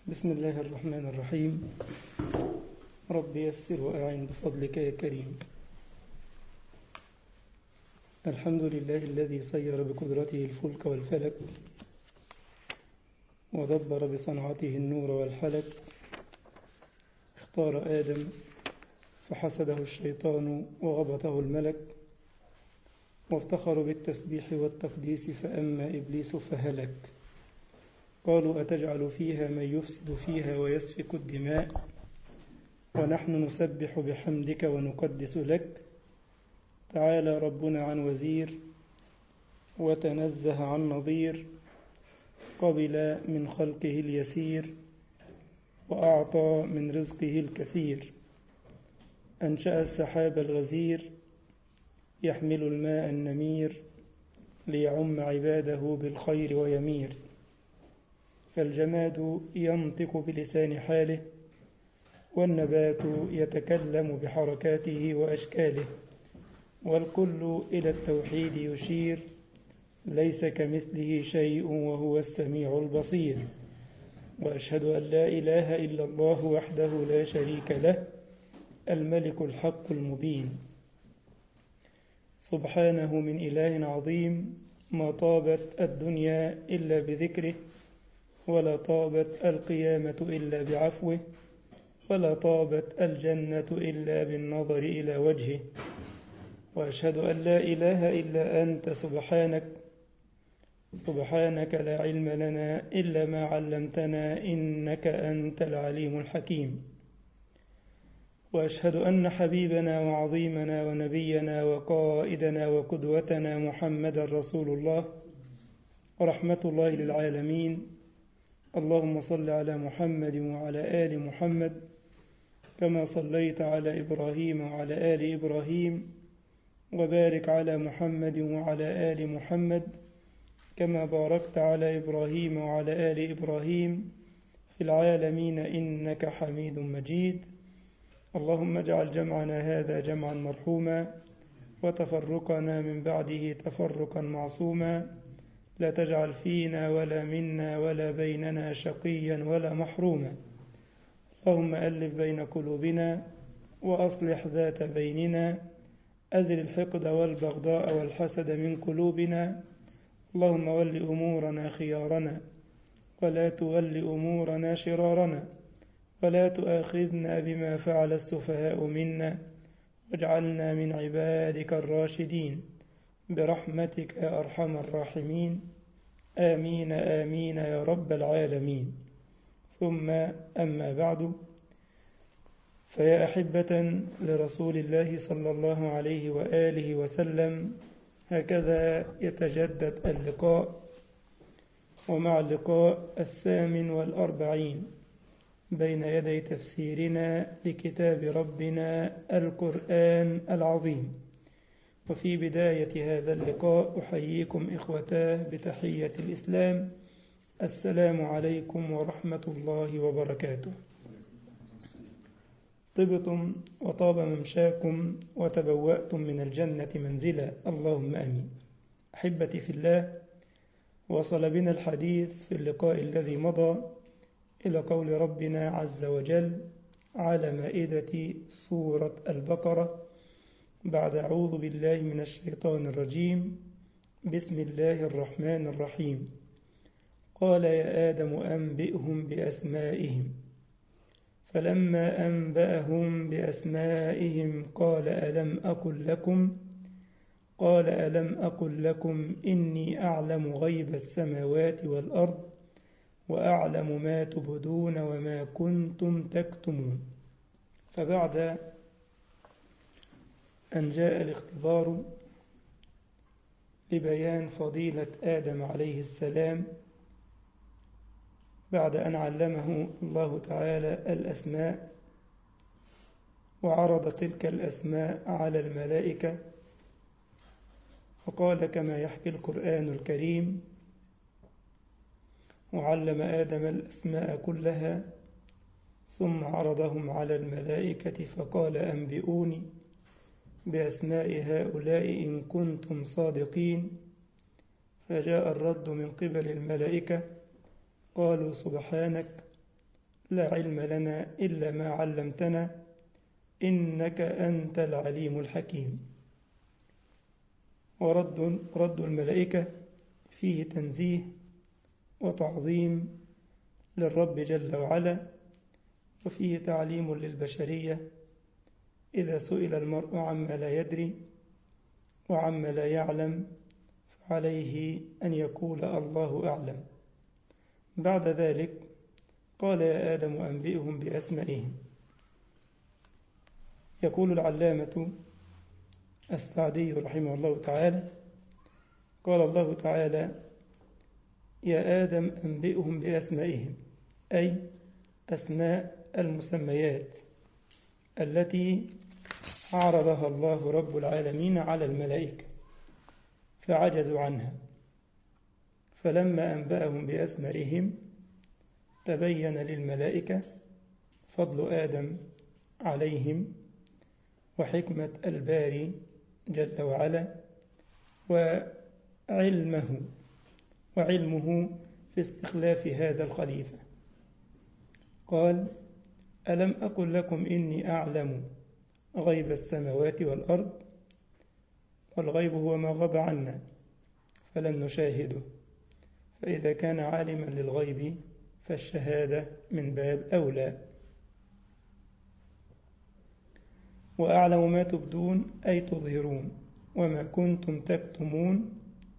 بسم الله الرحمن الرحيم رب يسر وأعن بفضلك يا كريم الحمد لله الذي سير بقدرته الفلك والفلك ودبر بصنعته النور والحلك اختار آدم فحسده الشيطان وغبطه الملك وافتخر بالتسبيح والتقديس فأما إبليس فهلك قالوا أتجعل فيها من يفسد فيها ويسفك الدماء ونحن نسبح بحمدك ونقدس لك تعالى ربنا عن وزير وتنزه عن نظير قبل من خلقه اليسير وأعطى من رزقه الكثير أنشأ السحاب الغزير يحمل الماء النمير ليعم عباده بالخير ويمير فالجماد ينطق بلسان حاله والنبات يتكلم بحركاته وأشكاله والكل إلى التوحيد يشير ليس كمثله شيء وهو السميع البصير وأشهد أن لا إله إلا الله وحده لا شريك له الملك الحق المبين سبحانه من إله عظيم ما طابت الدنيا إلا بذكره ولا طابت القيامة إلا بعفوه ولا طابت الجنة إلا بالنظر إلى وجهه وأشهد أن لا إله إلا أنت سبحانك سبحانك لا علم لنا إلا ما علمتنا إنك أنت العليم الحكيم وأشهد أن حبيبنا وعظيمنا ونبينا وقائدنا وقدوتنا محمد رسول الله ورحمة الله للعالمين اللهم صل على محمد وعلى آل محمد كما صليت على إبراهيم وعلى آل إبراهيم وبارك على محمد وعلى آل محمد كما باركت على إبراهيم وعلى آل إبراهيم في العالمين إنك حميد مجيد اللهم اجعل جمعنا هذا جمعا مرحوما وتفرقنا من بعده تفرقا معصوما لا تجعل فينا ولا منا ولا بيننا شقيا ولا محروما اللهم ألف بين قلوبنا وأصلح ذات بيننا أزل الحقد والبغضاء والحسد من قلوبنا اللهم ول أمورنا خيارنا ولا تول أمورنا شرارنا ولا تؤاخذنا بما فعل السفهاء منا واجعلنا من عبادك الراشدين برحمتك يا أرحم الراحمين آمين آمين يا رب العالمين ثم أما بعد فيا أحبة لرسول الله صلى الله عليه وآله وسلم هكذا يتجدد اللقاء ومع اللقاء الثامن والأربعين بين يدي تفسيرنا لكتاب ربنا القرآن العظيم وفي بداية هذا اللقاء أحييكم إخوتاه بتحية الإسلام السلام عليكم ورحمة الله وبركاته طبتم وطاب ممشاكم وتبوأتم من الجنة منزلا اللهم أمين أحبتي في الله وصل بنا الحديث في اللقاء الذي مضى إلى قول ربنا عز وجل على مائدة سورة البقرة بعد أعوذ بالله من الشيطان الرجيم بسم الله الرحمن الرحيم قال يا آدم أنبئهم بأسمائهم فلما أنبأهم بأسمائهم قال ألم أقل لكم قال ألم أقل لكم إني أعلم غيب السماوات والأرض وأعلم ما تبدون وما كنتم تكتمون فبعد أن جاء الاختبار لبيان فضيلة آدم عليه السلام بعد أن علمه الله تعالى الأسماء وعرض تلك الأسماء على الملائكة وقال كما يحكي القرآن الكريم وعلم آدم الأسماء كلها ثم عرضهم على الملائكة فقال أنبئوني بأسماء هؤلاء إن كنتم صادقين فجاء الرد من قبل الملائكة قالوا سبحانك لا علم لنا إلا ما علمتنا إنك أنت العليم الحكيم ورد رد الملائكة فيه تنزيه وتعظيم للرب جل وعلا وفيه تعليم للبشرية إذا سئل المرء عما لا يدري وعما لا يعلم فعليه أن يقول الله أعلم بعد ذلك قال يا آدم أنبئهم بأسمائهم يقول العلامة السعدي رحمه الله تعالى قال الله تعالى يا آدم أنبئهم بأسمائهم أي أسماء المسميات التي عرضها الله رب العالمين على الملائكة فعجزوا عنها فلما أنبأهم بأسمائهم تبين للملائكة فضل آدم عليهم وحكمة الباري جل وعلا وعلمه وعلمه في استخلاف هذا الخليفة قال ألم أقل لكم إني أعلم غيب السماوات والأرض والغيب هو ما غاب عنا فلم نشاهده فإذا كان عالما للغيب فالشهادة من باب أولى وأعلم ما تبدون أي تظهرون وما كنتم تكتمون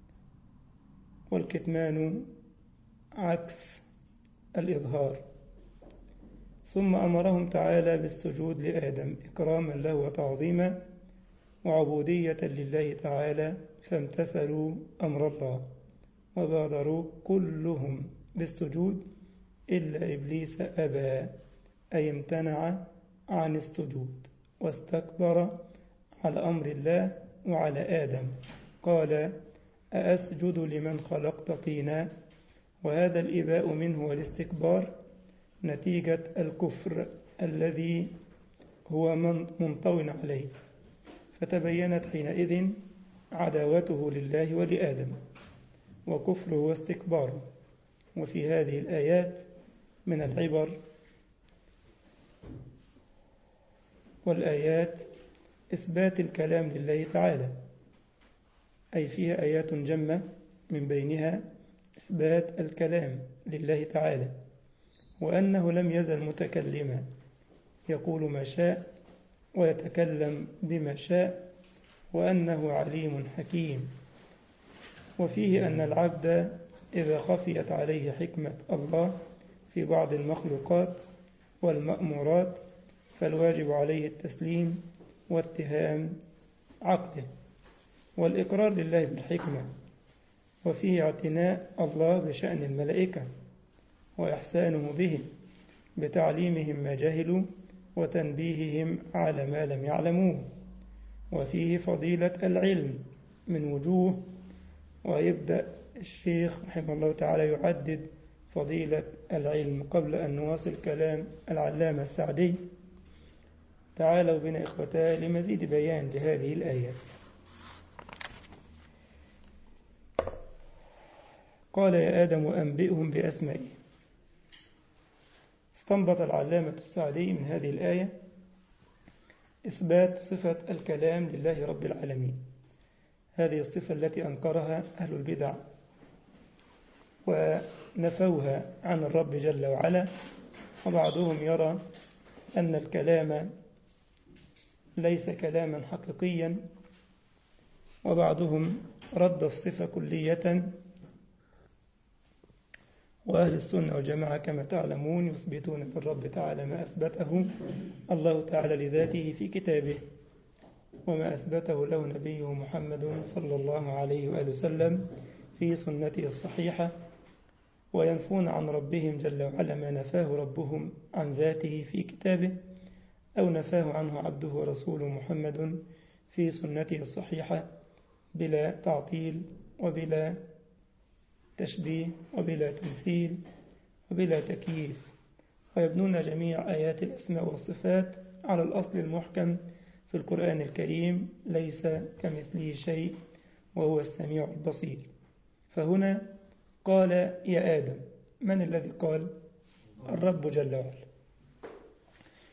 والكتمان عكس الإظهار ثم أمرهم تعالى بالسجود لآدم إكراما له وتعظيما وعبودية لله تعالى فامتثلوا أمر الله وبادروا كلهم بالسجود إلا إبليس أبى أي امتنع عن السجود واستكبر على أمر الله وعلى آدم قال أأسجد لمن خلقت طينا وهذا الإباء منه والاستكبار نتيجة الكفر الذي هو منطو عليه فتبينت حينئذ عداوته لله ولآدم وكفره واستكباره وفي هذه الآيات من العبر والآيات إثبات الكلام لله تعالى أي فيها آيات جمة من بينها إثبات الكلام لله تعالى وأنه لم يزل متكلما يقول ما شاء ويتكلم بما شاء وأنه عليم حكيم وفيه أن العبد إذا خفيت عليه حكمة الله في بعض المخلوقات والمأمورات فالواجب عليه التسليم واتهام عقله والإقرار لله بالحكمة وفيه اعتناء الله بشأن الملائكة وإحسانه بهم بتعليمهم ما جهلوا وتنبيههم على ما لم يعلموه وفيه فضيلة العلم من وجوه ويبدأ الشيخ رحمه الله تعالى يعدد فضيلة العلم قبل أن نواصل كلام العلامة السعدي تعالوا بنا إخوتا لمزيد بيان لهذه الآيات قال يا آدم أنبئهم بأسمائهم استنبط العلامة السعدي من هذه الآية إثبات صفة الكلام لله رب العالمين هذه الصفة التي أنكرها أهل البدع ونفوها عن الرب جل وعلا وبعضهم يرى أن الكلام ليس كلاما حقيقيا وبعضهم رد الصفة كلية وأهل السنة والجماعة كما تعلمون يثبتون للرب تعالى ما أثبته الله تعالى لذاته في كتابه وما أثبته له نبيه محمد صلى الله عليه وآله وسلم في سنته الصحيحة وينفون عن ربهم جل وعلا ما نفاه ربهم عن ذاته في كتابه أو نفاه عنه عبده ورسوله محمد في سنته الصحيحة بلا تعطيل وبلا تشبيه وبلا تمثيل وبلا تكييف ويبنون جميع آيات الأسماء والصفات على الأصل المحكم في القرآن الكريم ليس كمثله شيء وهو السميع البصير فهنا قال يا آدم من الذي قال الرب جل وعلا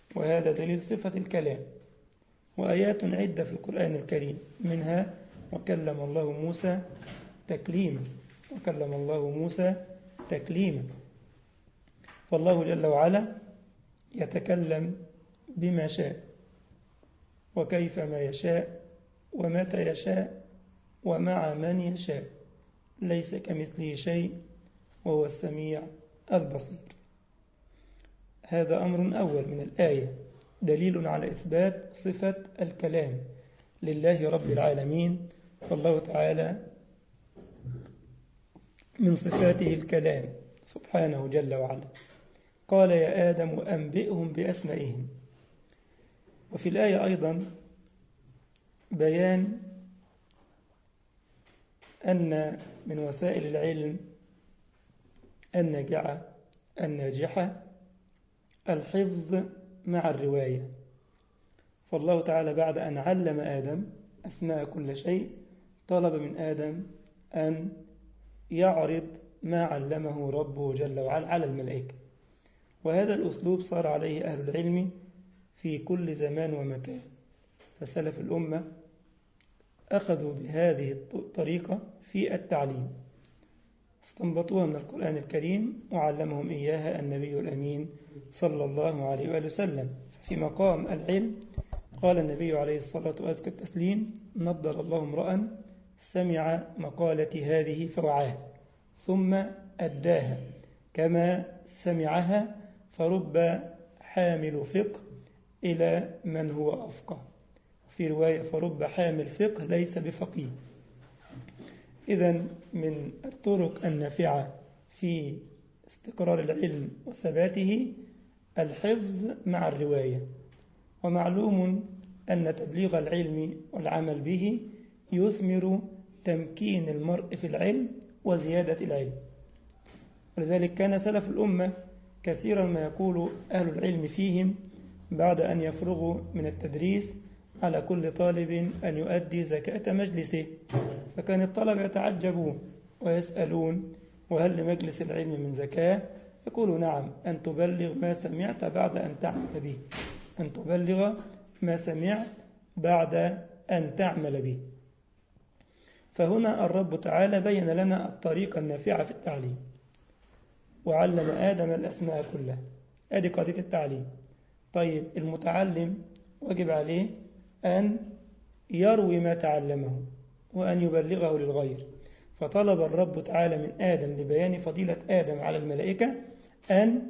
وهذا دليل صفة الكلام وآيات عدة في القرآن الكريم منها وكلم الله موسى تكليما وكلم الله موسى تكليما فالله جل وعلا يتكلم بما شاء وكيف ما يشاء ومتى يشاء ومع من يشاء ليس كمثله شيء وهو السميع البصير هذا أمر أول من الآية دليل على إثبات صفة الكلام لله رب العالمين فالله تعالى من صفاته الكلام سبحانه جل وعلا قال يا آدم أنبئهم بأسمائهم وفي الآية أيضا بيان أن من وسائل العلم الناجعة الناجحة الحفظ مع الرواية فالله تعالى بعد أن علم آدم أسماء كل شيء طلب من آدم أن يعرض ما علمه ربه جل وعلا على الملائكة وهذا الأسلوب صار عليه أهل العلم في كل زمان ومكان فسلف الأمة أخذوا بهذه الطريقة في التعليم استنبطوها من القرآن الكريم وعلمهم إياها النبي الأمين صلى الله عليه وآله وسلم في مقام العلم قال النبي عليه الصلاة والتسليم نضر الله امرأ سمع مقالتي هذه فوعاها ثم أداها كما سمعها فرب حامل فقه إلى من هو أفقه في رواية فرب حامل فقه ليس بفقيه إذا من الطرق النافعة في استقرار العلم وثباته الحفظ مع الرواية ومعلوم أن تبليغ العلم والعمل به يثمر تمكين المرء في العلم وزيادة العلم ولذلك كان سلف الأمة كثيرا ما يقول أهل العلم فيهم بعد أن يفرغوا من التدريس على كل طالب أن يؤدي زكاة مجلسه فكان الطلبة يتعجبون ويسألون وهل لمجلس العلم من زكاة يقول نعم أن تبلغ ما سمعت بعد أن تعمل به أن تبلغ ما سمعت بعد أن تعمل به فهنا الرب تعالى بين لنا الطريقة النافعة في التعليم وعلم آدم الأسماء كلها هذه قضية التعليم طيب المتعلم واجب عليه أن يروي ما تعلمه وأن يبلغه للغير فطلب الرب تعالى من آدم لبيان فضيلة آدم على الملائكة أن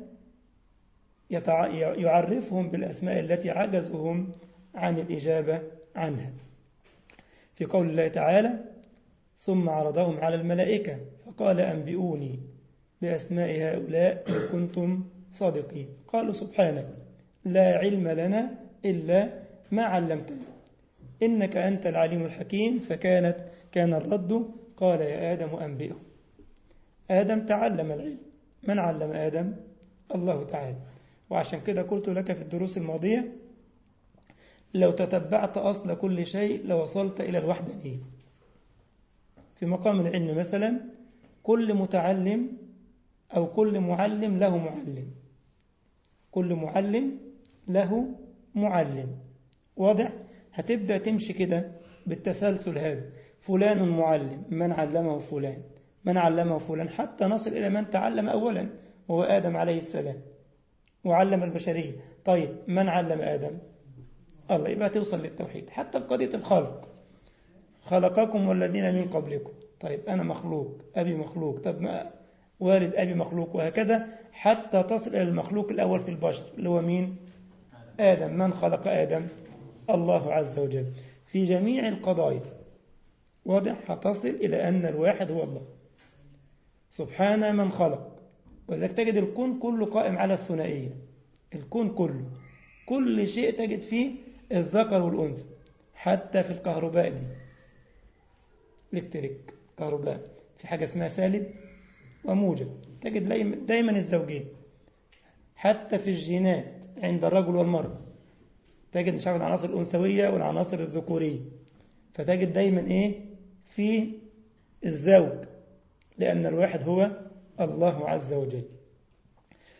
يعرفهم بالأسماء التي عجزهم عن الإجابة عنها في قول الله تعالى ثم عرضهم على الملائكة فقال أنبئوني بأسماء هؤلاء إن كنتم صادقين قالوا سبحانك لا علم لنا إلا ما علمتنا إنك أنت العليم الحكيم فكانت كان الرد قال يا آدم أنبئهم آدم تعلم العلم من علم آدم الله تعالى وعشان كده قلت لك في الدروس الماضية لو تتبعت أصل كل شيء لوصلت إلى الوحدانية في مقام العلم مثلا كل متعلم أو كل معلم له معلم كل معلم له معلم واضح هتبدأ تمشي كده بالتسلسل هذا فلان معلم من علمه فلان من علمه فلان حتى نصل إلى من تعلم أولا وهو آدم عليه السلام وعلم البشرية طيب من علم آدم الله يبقى توصل للتوحيد حتى بقضية الخلق خلقكم والذين من قبلكم طيب أنا مخلوق أبي مخلوق طب ما والد أبي مخلوق وهكذا حتى تصل إلى المخلوق الأول في البشر اللي هو مين آدم من خلق آدم الله عز وجل في جميع القضايا واضح هتصل إلى أن الواحد هو الله سبحان من خلق ولذلك تجد الكون كله قائم على الثنائية الكون كله كل شيء تجد فيه الذكر والأنثى حتى في الكهرباء دي الكتريك كهرباء في حاجة اسمها سالب وموجب تجد دايما الزوجين حتى في الجينات عند الرجل والمرأة تجد مش عارف العناصر الأنثوية والعناصر الذكورية فتجد دايما إيه في الزوج لأن الواحد هو الله عز وجل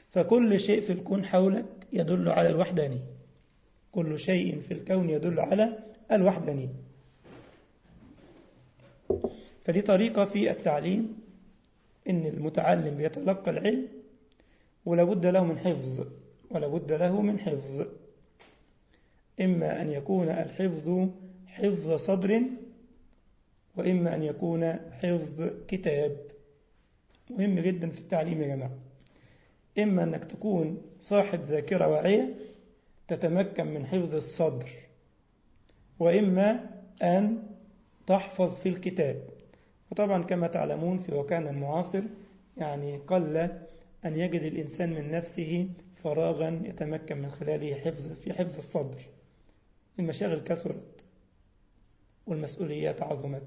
فكل شيء في الكون حولك يدل على الوحدانية كل شيء في الكون يدل على الوحدانية فدي طريقة في التعليم إن المتعلم بيتلقى العلم ولا بد له من حفظ ولا بد له من حفظ إما أن يكون الحفظ حفظ صدر وإما أن يكون حفظ كتاب مهم جدا في التعليم يا جماعة إما أنك تكون صاحب ذاكرة واعية تتمكن من حفظ الصدر وإما أن تحفظ في الكتاب وطبعا كما تعلمون في وكان المعاصر يعني قل أن يجد الإنسان من نفسه فراغا يتمكن من خلاله حفظ في حفظ الصدر المشاغل كثرت والمسؤوليات عظمت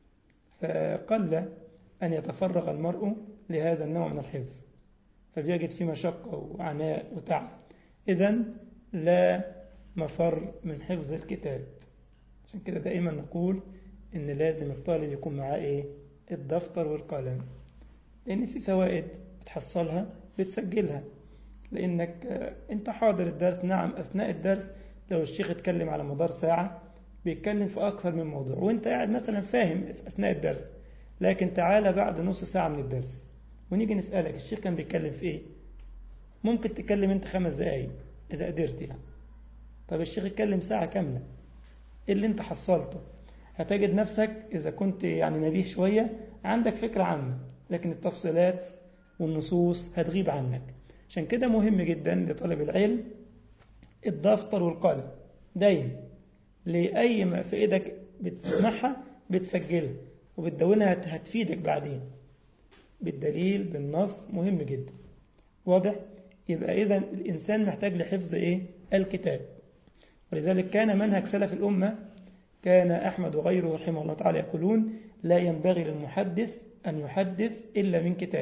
فقل أن يتفرغ المرء لهذا النوع من الحفظ فبيجد فيه مشقة وعناء وتعب إذا لا مفر من حفظ الكتاب عشان كده دائما نقول إن لازم الطالب يكون معاه إيه الدفتر والقلم لأن في فوائد بتحصلها بتسجلها لأنك أنت حاضر الدرس نعم أثناء الدرس لو الشيخ اتكلم على مدار ساعة بيتكلم في أكثر من موضوع وأنت قاعد مثلا فاهم أثناء الدرس لكن تعالى بعد نص ساعة من الدرس ونيجي نسألك الشيخ كان بيتكلم في إيه ممكن تتكلم أنت خمس دقايق إذا قدرت يعني طب الشيخ اتكلم ساعة كاملة إيه اللي أنت حصلته هتجد نفسك إذا كنت يعني نبيه شوية عندك فكرة عنه لكن التفصيلات والنصوص هتغيب عنك عشان كده مهم جدا لطالب العلم الدفتر والقلم دايما لأي ما في إيدك بتسمعها بتسجلها وبتدونها هتفيدك بعدين بالدليل بالنص مهم جدا واضح يبقى إذا الإنسان محتاج لحفظ إيه الكتاب ولذلك كان منهج سلف الأمة كان أحمد وغيره رحمه الله تعالى يقولون لا ينبغي للمحدث أن يحدث إلا من كتاب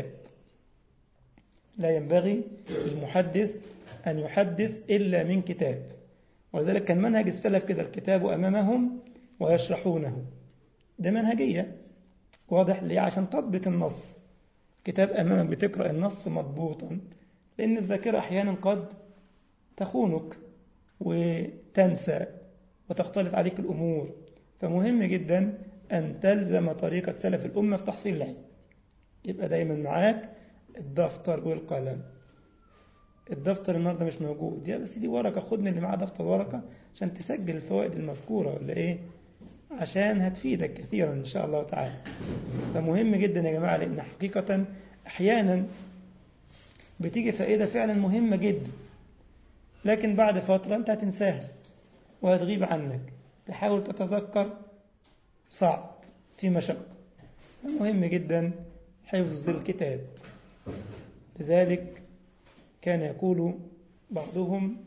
لا ينبغي للمحدث أن يحدث إلا من كتاب ولذلك كان منهج السلف كده الكتاب أمامهم ويشرحونه ده منهجية واضح ليه عشان تضبط النص كتاب أمامك بتقرأ النص مضبوطا لأن الذاكرة أحيانا قد تخونك وتنسى وتختلط عليك الأمور فمهم جدا أن تلزم طريقة سلف الأمة في تحصيل العلم يبقى دايما معاك الدفتر والقلم الدفتر النهارده مش موجود يا بس دي ورقة خد من اللي معاه دفتر ورقة عشان تسجل الفوائد المذكورة ولا إيه عشان هتفيدك كثيرا إن شاء الله تعالى فمهم جدا يا جماعة لأن حقيقة أحيانا بتيجي فائدة فعلا مهمة جدا لكن بعد فترة أنت هتنساها وهتغيب عنك تحاول تتذكر صعب في مشقة مهم جدا حفظ الكتاب لذلك كان يقول بعضهم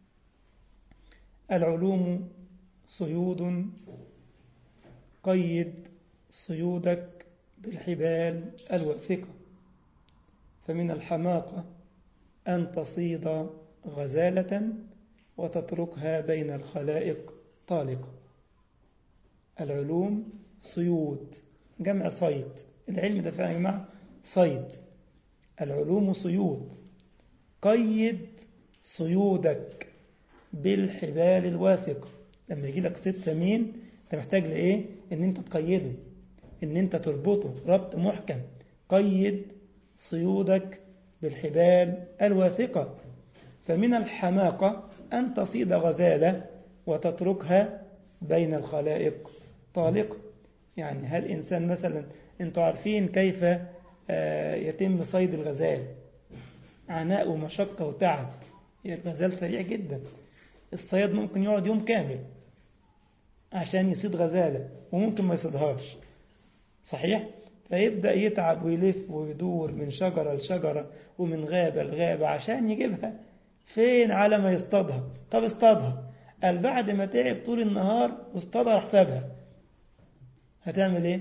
العلوم صيود قيد صيودك بالحبال الواثقة فمن الحماقة أن تصيد غزالة وتتركها بين الخلائق طالقة العلوم صيود جمع صيد العلم ده فعلا يا جماعة صيد العلوم صيود قيد صيودك بالحبال الواثقة لما يجي لك صيد ثمين انت محتاج لايه ان انت تقيده ان انت تربطه ربط محكم قيد صيودك بالحبال الواثقة فمن الحماقة أن تصيد غزالة وتتركها بين الخلائق طالقة يعني هل إنسان مثلا أنتوا عارفين كيف يتم صيد الغزال عناء ومشقة وتعب الغزال سريع جدا الصياد ممكن يقعد يوم كامل عشان يصيد غزالة وممكن ما يصيدهاش صحيح؟ فيبدأ يتعب ويلف ويدور من شجرة لشجرة ومن غابة لغابة عشان يجيبها فين على ما يصطادها طب اصطادها قال بعد ما تعب طول النهار واصطادها حسابها هتعمل ايه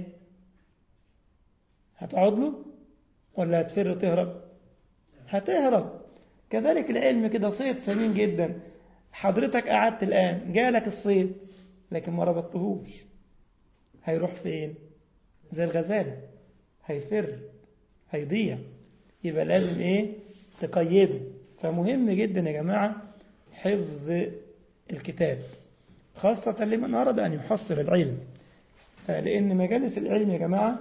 هتقعد له ولا هتفر تهرب هتهرب كذلك العلم كده صيد ثمين جدا حضرتك قعدت الآن جالك الصيد لكن ما ربطتهوش هيروح فين زي الغزالة هيفر هيضيع يبقى لازم ايه تقيده فمهم جدا يا جماعة حفظ الكتاب خاصة لمن أراد أن يحصل العلم لأن مجالس العلم يا جماعة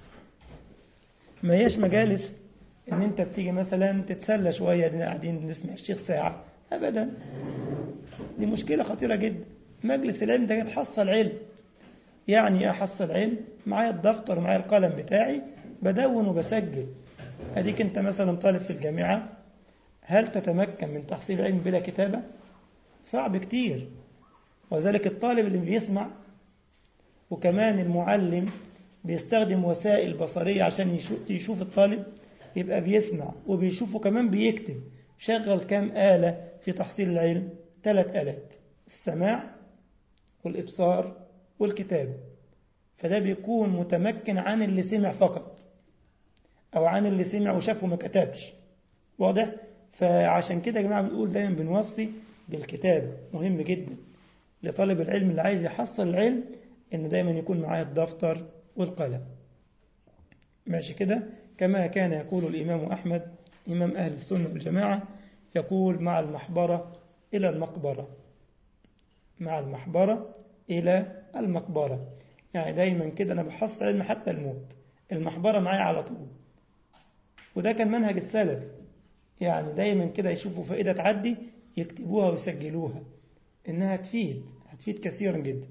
ما هيش مجالس ان انت بتيجي مثلا تتسلى شوية لنا قاعدين نسمع الشيخ ساعة ابدا دي مشكلة خطيرة جدا مجلس العلم ده تحصل علم يعني احصل علم معايا الدفتر ومعايا القلم بتاعي بدون وبسجل اديك انت مثلا طالب في الجامعة هل تتمكن من تحصيل علم بلا كتابة صعب كتير وذلك الطالب اللي بيسمع وكمان المعلم بيستخدم وسائل بصرية عشان يشوف الطالب يبقى بيسمع وبيشوفه كمان بيكتب شغل كام آلة في تحصيل العلم ثلاث آلات السماع والإبصار والكتابة فده بيكون متمكن عن اللي سمع فقط أو عن اللي سمع وشافه ما كتبش واضح؟ فعشان كده يا جماعة بنقول دايما بنوصي بالكتابة مهم جدا لطالب العلم اللي عايز يحصل العلم إنه دايما يكون معاه الدفتر والقلم ماشي كده كما كان يقول الإمام أحمد إمام أهل السنة والجماعة يقول مع المحبرة إلى المقبرة مع المحبرة إلى المقبرة يعني دايما كده أنا بحصل علم حتى الموت المحبرة معايا على طول وده كان منهج السلف يعني دايما كده يشوفوا فائدة تعدي يكتبوها ويسجلوها إنها تفيد هتفيد كثيرا جدا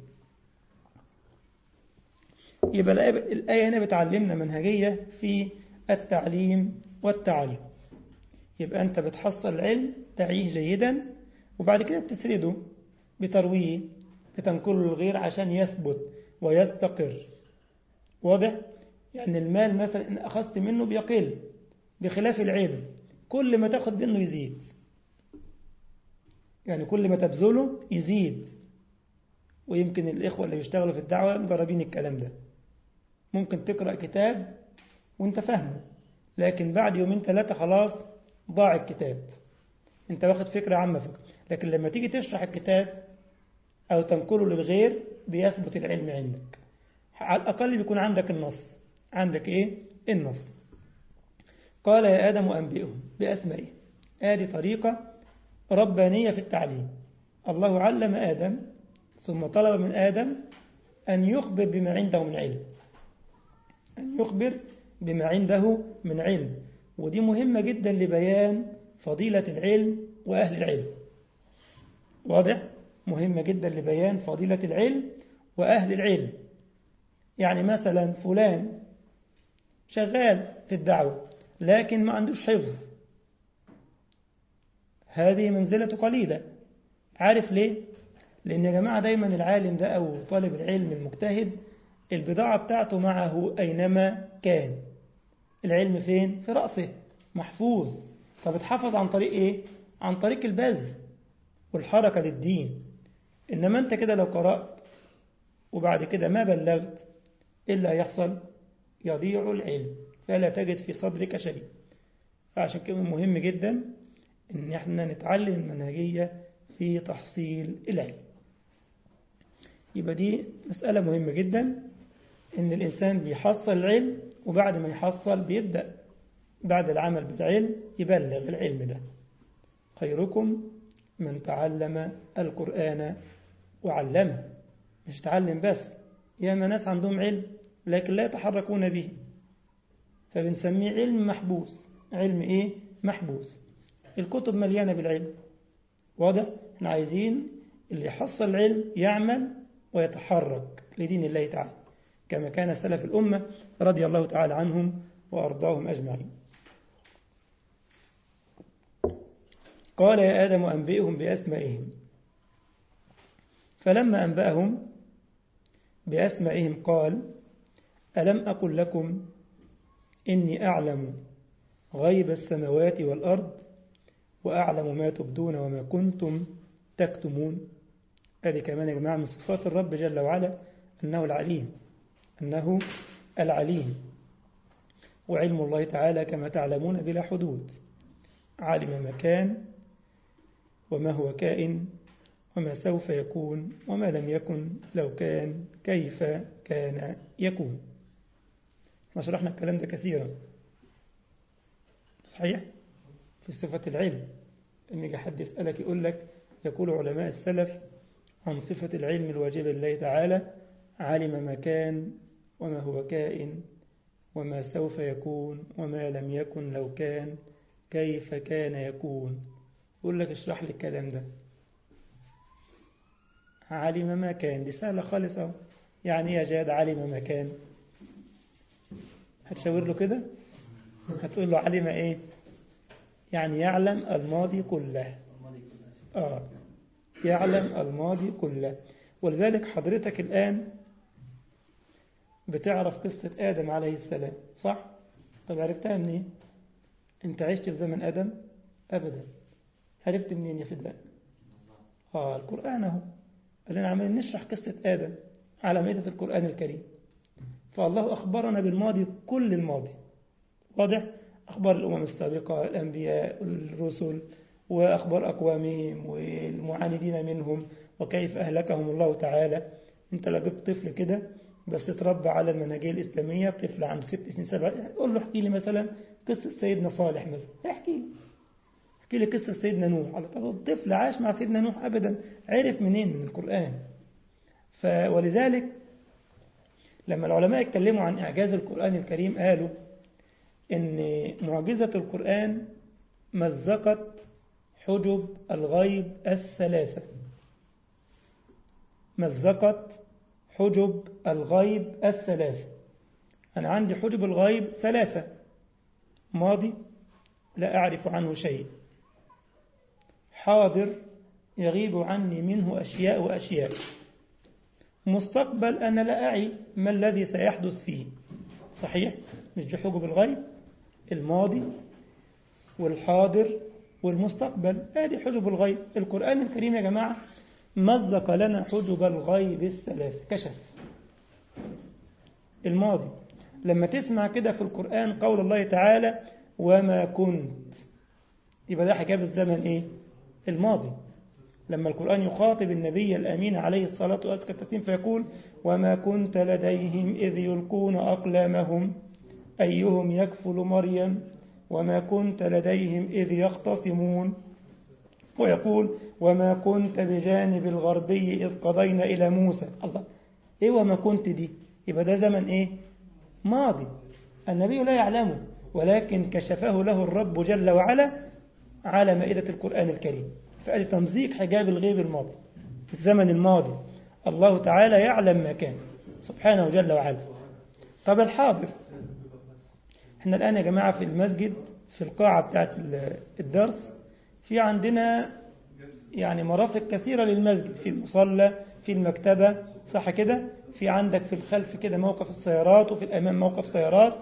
يبقى الآية هنا بتعلمنا منهجية في التعليم والتعلم يبقى أنت بتحصل العلم تعيه جيدا وبعد كده بتسرده بترويه بتنقله للغير عشان يثبت ويستقر واضح؟ يعني المال مثلا إن أخذت منه بيقل بخلاف العلم كل ما تاخد منه يزيد يعني كل ما تبذله يزيد ويمكن الإخوة اللي بيشتغلوا في الدعوة مجربين الكلام ده ممكن تقرأ كتاب وانت فاهمه لكن بعد يومين ثلاثة خلاص ضاع الكتاب انت واخد فكرة عامة فكرة لكن لما تيجي تشرح الكتاب أو تنقله للغير بيثبت العلم عندك على الأقل بيكون عندك النص عندك إيه؟ النص قال يا آدم أنبئهم بأسمائه هذه طريقة ربانية في التعليم الله علم آدم ثم طلب من آدم أن يخبر بما عنده من علم أن يخبر بما عنده من علم ودي مهمة جدا لبيان فضيلة العلم وأهل العلم واضح؟ مهمة جدا لبيان فضيلة العلم وأهل العلم يعني مثلا فلان شغال في الدعوة لكن ما عندوش حفظ هذه منزلة قليلة عارف ليه؟ لأن يا جماعة دايما العالم ده أو طالب العلم المجتهد البضاعة بتاعته معه أينما كان العلم فين؟ في رأسه محفوظ فبتحفظ عن طريق إيه؟ عن طريق البذل والحركة للدين إنما أنت كده لو قرأت وبعد كده ما بلغت إلا يحصل يضيع العلم فلا تجد في صدرك شيء فعشان كده مهم جدا إن احنا نتعلم المنهجية في تحصيل العلم يبقى دي مسألة مهمة جدا إن الإنسان بيحصل العلم وبعد ما يحصل بيبدأ بعد العمل بالعلم يبلغ العلم ده خيركم من تعلم القرآن وعلمه مش تعلم بس ياما ناس عندهم علم لكن لا يتحركون به فبنسميه علم محبوس علم ايه محبوس الكتب مليانة بالعلم واضح احنا عايزين اللي يحصل العلم يعمل ويتحرك لدين الله تعالى كما كان سلف الأمة رضي الله تعالى عنهم وأرضاهم أجمعين قال يا آدم أنبئهم بأسمائهم فلما أنبأهم بأسمائهم قال ألم أقل لكم إني أعلم غيب السماوات والأرض وأعلم ما تبدون وما كنتم تكتمون هذه كمان يا جماعة من صفات الرب جل وعلا أنه العليم أنه العليم وعلم الله تعالى كما تعلمون بلا حدود علم ما كان وما هو كائن وما سوف يكون وما لم يكن لو كان كيف كان يكون احنا شرحنا الكلام ده كثيرا صحيح في صفة العلم إن يجي حد يسألك يقول لك يقول علماء السلف عن صفة العلم الواجبة لله تعالى علم ما كان وما هو كائن وما سوف يكون وما لم يكن لو كان كيف كان يكون يقول لك اشرح لي الكلام ده علم ما كان دي سهلة خالص اهو يعني يا جاد علم ما كان هتشاور له كده هتقول له علم ايه يعني يعلم الماضي كله آه يعلم الماضي كله ولذلك حضرتك الآن بتعرف قصة آدم عليه السلام صح؟ طب عرفتها منين؟ أنت عشت في زمن آدم؟ أبدا عرفت منين يا فدان؟ آه القرآن أهو قال لنا عمالين نشرح قصة آدم على مائدة القرآن الكريم فالله أخبرنا بالماضي كل الماضي واضح؟ أخبار الأمم السابقة الأنبياء الرسل وأخبار أقوامهم والمعاندين منهم وكيف أهلكهم الله تعالى أنت لو جبت طفل كده بس تربى على المنهجية الإسلامية طفل عنده ست سنين سبع قول له احكي لي مثلا قصة سيدنا صالح مثلا احكي لي احكي لي قصة سيدنا نوح على طب الطفل عاش مع سيدنا نوح أبدا عرف منين من القرآن ف ولذلك لما العلماء اتكلموا عن إعجاز القرآن الكريم قالوا إن معجزة القرآن مزقت حجب الغيب الثلاثة مزقت حجب الغيب الثلاثة أنا عندي حجب الغيب ثلاثة ماضي لا أعرف عنه شيء حاضر يغيب عني منه أشياء وأشياء مستقبل أنا لا أعي ما الذي سيحدث فيه صحيح مش دي حجب الغيب الماضي والحاضر والمستقبل هذه حجب الغيب القرآن الكريم يا جماعة مزق لنا حجب الغيب الثلاث كشف الماضي لما تسمع كده في القرآن قول الله تعالى وما كنت يبقى ده حجاب الزمن ايه الماضي لما القرآن يخاطب النبي الأمين عليه الصلاة والسلام فيقول وما كنت لديهم إذ يلقون أقلامهم أيهم يكفل مريم وما كنت لديهم إذ يختصمون ويقول وما كنت بجانب الغربي إذ قضينا إلى موسى الله إيه وما كنت دي يبقى ده زمن إيه ماضي النبي لا يعلمه ولكن كشفه له الرب جل وعلا على مائدة القرآن الكريم فقال تمزيق حجاب الغيب الماضي في الزمن الماضي الله تعالى يعلم ما كان سبحانه جل وعلا طب الحاضر احنا الآن يا جماعة في المسجد في القاعة بتاعت الدرس في عندنا يعني مرافق كثيرة للمسجد في المصلى في المكتبة صح كده في عندك في الخلف كده موقف السيارات وفي الأمام موقف سيارات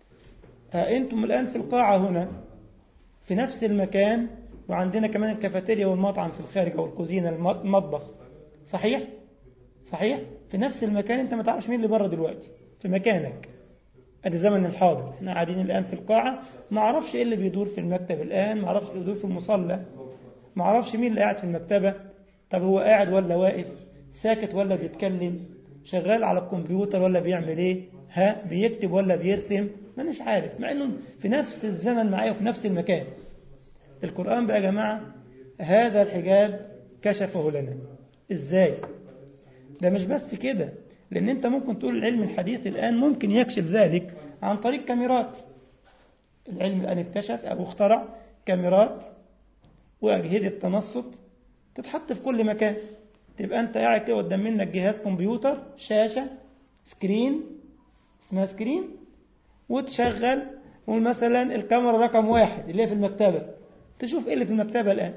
أنتم الآن في القاعة هنا في نفس المكان وعندنا كمان الكافيتيريا والمطعم في الخارج أو الكوزينة المطبخ صحيح؟ صحيح؟ في نفس المكان أنت ما تعرفش مين اللي بره دلوقتي في مكانك ادي زمن الحاضر احنا قاعدين الآن في القاعة ما اعرفش ايه اللي بيدور في المكتب الآن ما اعرفش اللي بيدور في المصلى ما اعرفش مين اللي قاعد في المكتبة طب هو قاعد ولا واقف ساكت ولا بيتكلم شغال على الكمبيوتر ولا بيعمل ايه ها بيكتب ولا بيرسم ما مش عارف مع انه في نفس الزمن معايا وفي نفس المكان القرآن بقى يا جماعة هذا الحجاب كشفه لنا ازاي ده مش بس كده لأن أنت ممكن تقول العلم الحديث الآن ممكن يكشف ذلك عن طريق كاميرات العلم الآن اكتشف أو اخترع كاميرات وأجهزة تنصت تتحط في كل مكان تبقى أنت قاعد كده قدام منك جهاز كمبيوتر شاشة سكرين اسمها سكرين وتشغل مثلا الكاميرا رقم واحد اللي هي في المكتبة تشوف ايه اللي في المكتبة الآن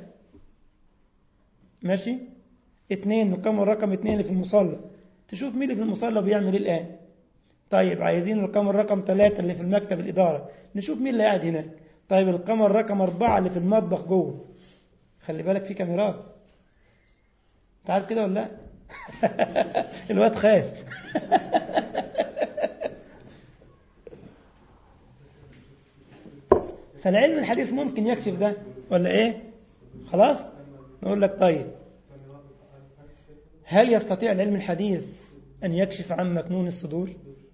ماشي اتنين الكاميرا رقم اتنين اللي في المصلى تشوف مين اللي في المصلى بيعمل ايه الآن طيب عايزين القمر رقم ثلاثة اللي في المكتب الإدارة نشوف مين اللي قاعد هناك طيب القمر رقم أربعة اللي في المطبخ جوه خلي بالك في كاميرات تعال كده ولا لا الواد خاف فالعلم الحديث ممكن يكشف ده ولا ايه خلاص نقول لك طيب هل يستطيع العلم الحديث أن يكشف عن مكنون الصدور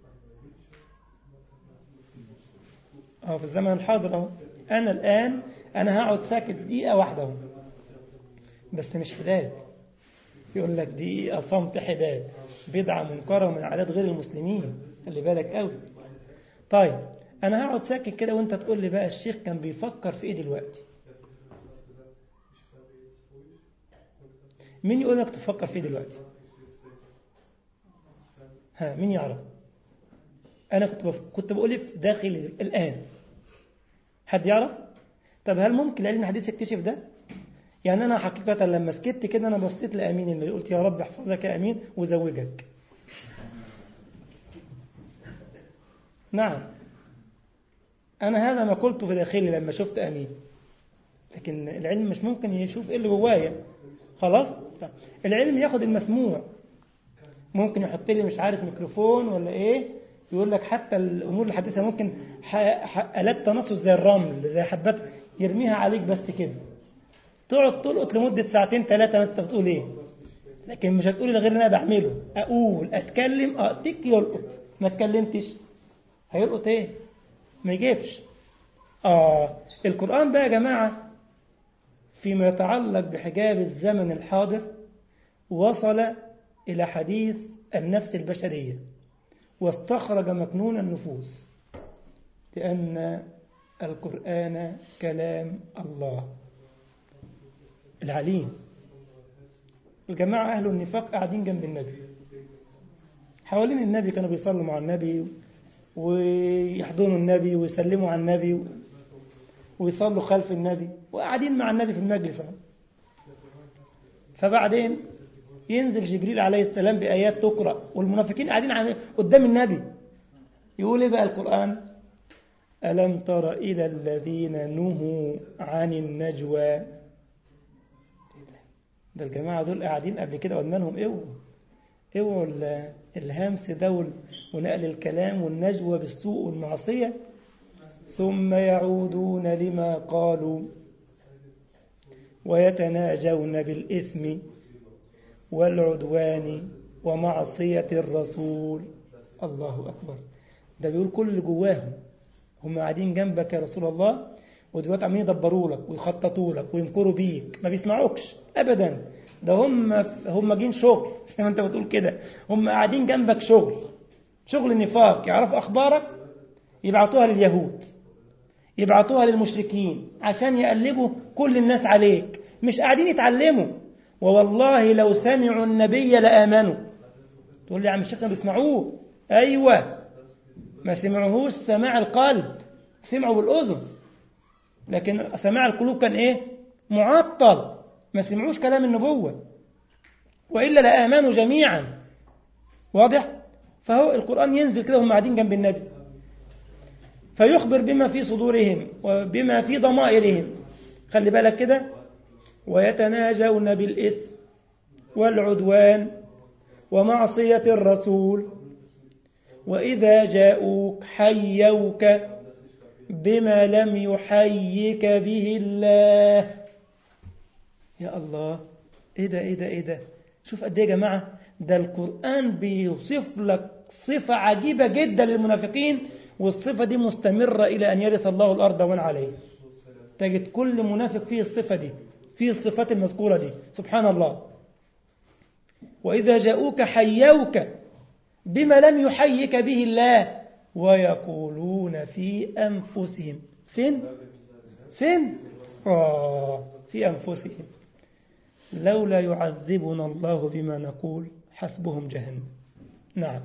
أو في الزمن الحاضر أهو أنا الآن أنا هقعد ساكت دقيقة واحدة اهو بس مش حداد يقول لك دقيقة صمت حداد بدعة منكرة من عادات غير المسلمين خلي بالك قوي طيب أنا هقعد ساكت كده وأنت تقول لي بقى الشيخ كان بيفكر في إيه دلوقتي مين يقول لك تفكر فيه دلوقتي ها مين يعرف أنا كنت بف... كنت بقول لك داخل الآن حد يعرف طب هل ممكن العلم الحديث يكتشف ده يعني أنا حقيقة لما سكت كده أنا بصيت لأمين اللي قلت يا رب احفظك يا أمين وزوجك نعم أنا هذا ما قلته في داخلي لما شفت أمين لكن العلم مش ممكن يشوف إيه اللي جوايا خلاص العلم ياخد المسموع ممكن يحط لي مش عارف ميكروفون ولا إيه يقول لك حتى الأمور الحديثة ممكن آلات تنصص زي الرمل زي حبات يرميها عليك بس كده تقعد تلقط لمدة ساعتين ثلاثة انت بتقول ايه لكن مش هتقولي غير ان انا بعمله اقول اتكلم اقتك يلقط ما اتكلمتش هيلقط ايه ما يجيبش اه القرآن بقى يا جماعة فيما يتعلق بحجاب الزمن الحاضر وصل إلى حديث النفس البشرية واستخرج مكنون النفوس لأن القرآن كلام الله العليم الجماعة أهل النفاق قاعدين جنب النبي حوالين النبي كانوا بيصلوا مع النبي ويحضنوا النبي ويسلموا على النبي ويصلوا خلف النبي وقاعدين مع النبي في المجلس فبعدين ينزل جبريل عليه السلام بآيات تقرأ والمنافقين قاعدين قدام النبي يقول ايه بقى القرآن ألم تر إلى الذين نهوا عن النجوى ده الجماعة دول قاعدين قبل كده قلنا لهم اوعوا اوعوا الهمس ده ونقل الكلام والنجوى بالسوء والمعصية ثم يعودون لما قالوا ويتناجون بالإثم والعدوان ومعصية الرسول الله أكبر ده بيقول كل اللي جواهم هم قاعدين جنبك يا رسول الله ودلوقتي عمالين يدبروا لك ويخططوا لك ويمكروا بيك ما بيسمعوكش ابدا ده هم هم جايين شغل زي ما انت بتقول كده هم قاعدين جنبك شغل شغل نفاق يعرفوا اخبارك يبعتوها لليهود يبعتوها للمشركين عشان يقلبوا كل الناس عليك مش قاعدين يتعلموا ووالله لو سمعوا النبي لآمنوا تقول لي يا عم الشيخ بيسمعوه ايوه ما سمعوهوش سماع القلب سمعوا بالاذن لكن سماع القلوب كان ايه معطل ما سمعوش كلام النبوة وإلا لآمنوا جميعا واضح فهو القرآن ينزل كده هم قاعدين جنب النبي فيخبر بما في صدورهم وبما في ضمائرهم خلي بالك كده ويتناجون بالإثم والعدوان ومعصية الرسول وإذا جاءوك حيوك بما لم يحيك به الله يا الله ايه ده ايه ده ايه ده شوف قد ايه يا جماعه ده القران بيوصف لك صفه عجيبه جدا للمنافقين والصفه دي مستمره الى ان يرث الله الارض ومن عليه تجد كل منافق فيه الصفه دي فيه الصفات المذكوره دي سبحان الله واذا جاءوك حيوك بما لم يحيك به الله ويقولون في أنفسهم فين؟ فين؟ آه في أنفسهم لولا يعذبنا الله بما نقول حسبهم جهنم نعم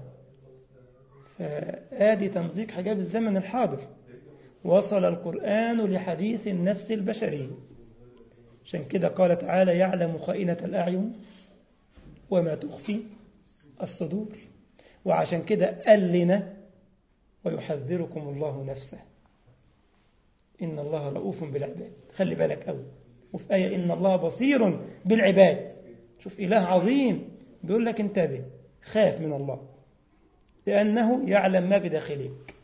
فآدي تمزيق حجاب الزمن الحاضر وصل القرآن لحديث النفس البشري عشان كده قال تعالى يعلم خائنة الأعين وما تخفي الصدور وعشان كده قال لنا ويحذركم الله نفسه إن الله رؤوف بالعباد خلي بالك أوي وفي آية إن الله بصير بالعباد شوف إله عظيم بيقول لك انتبه خاف من الله لأنه يعلم ما بداخلك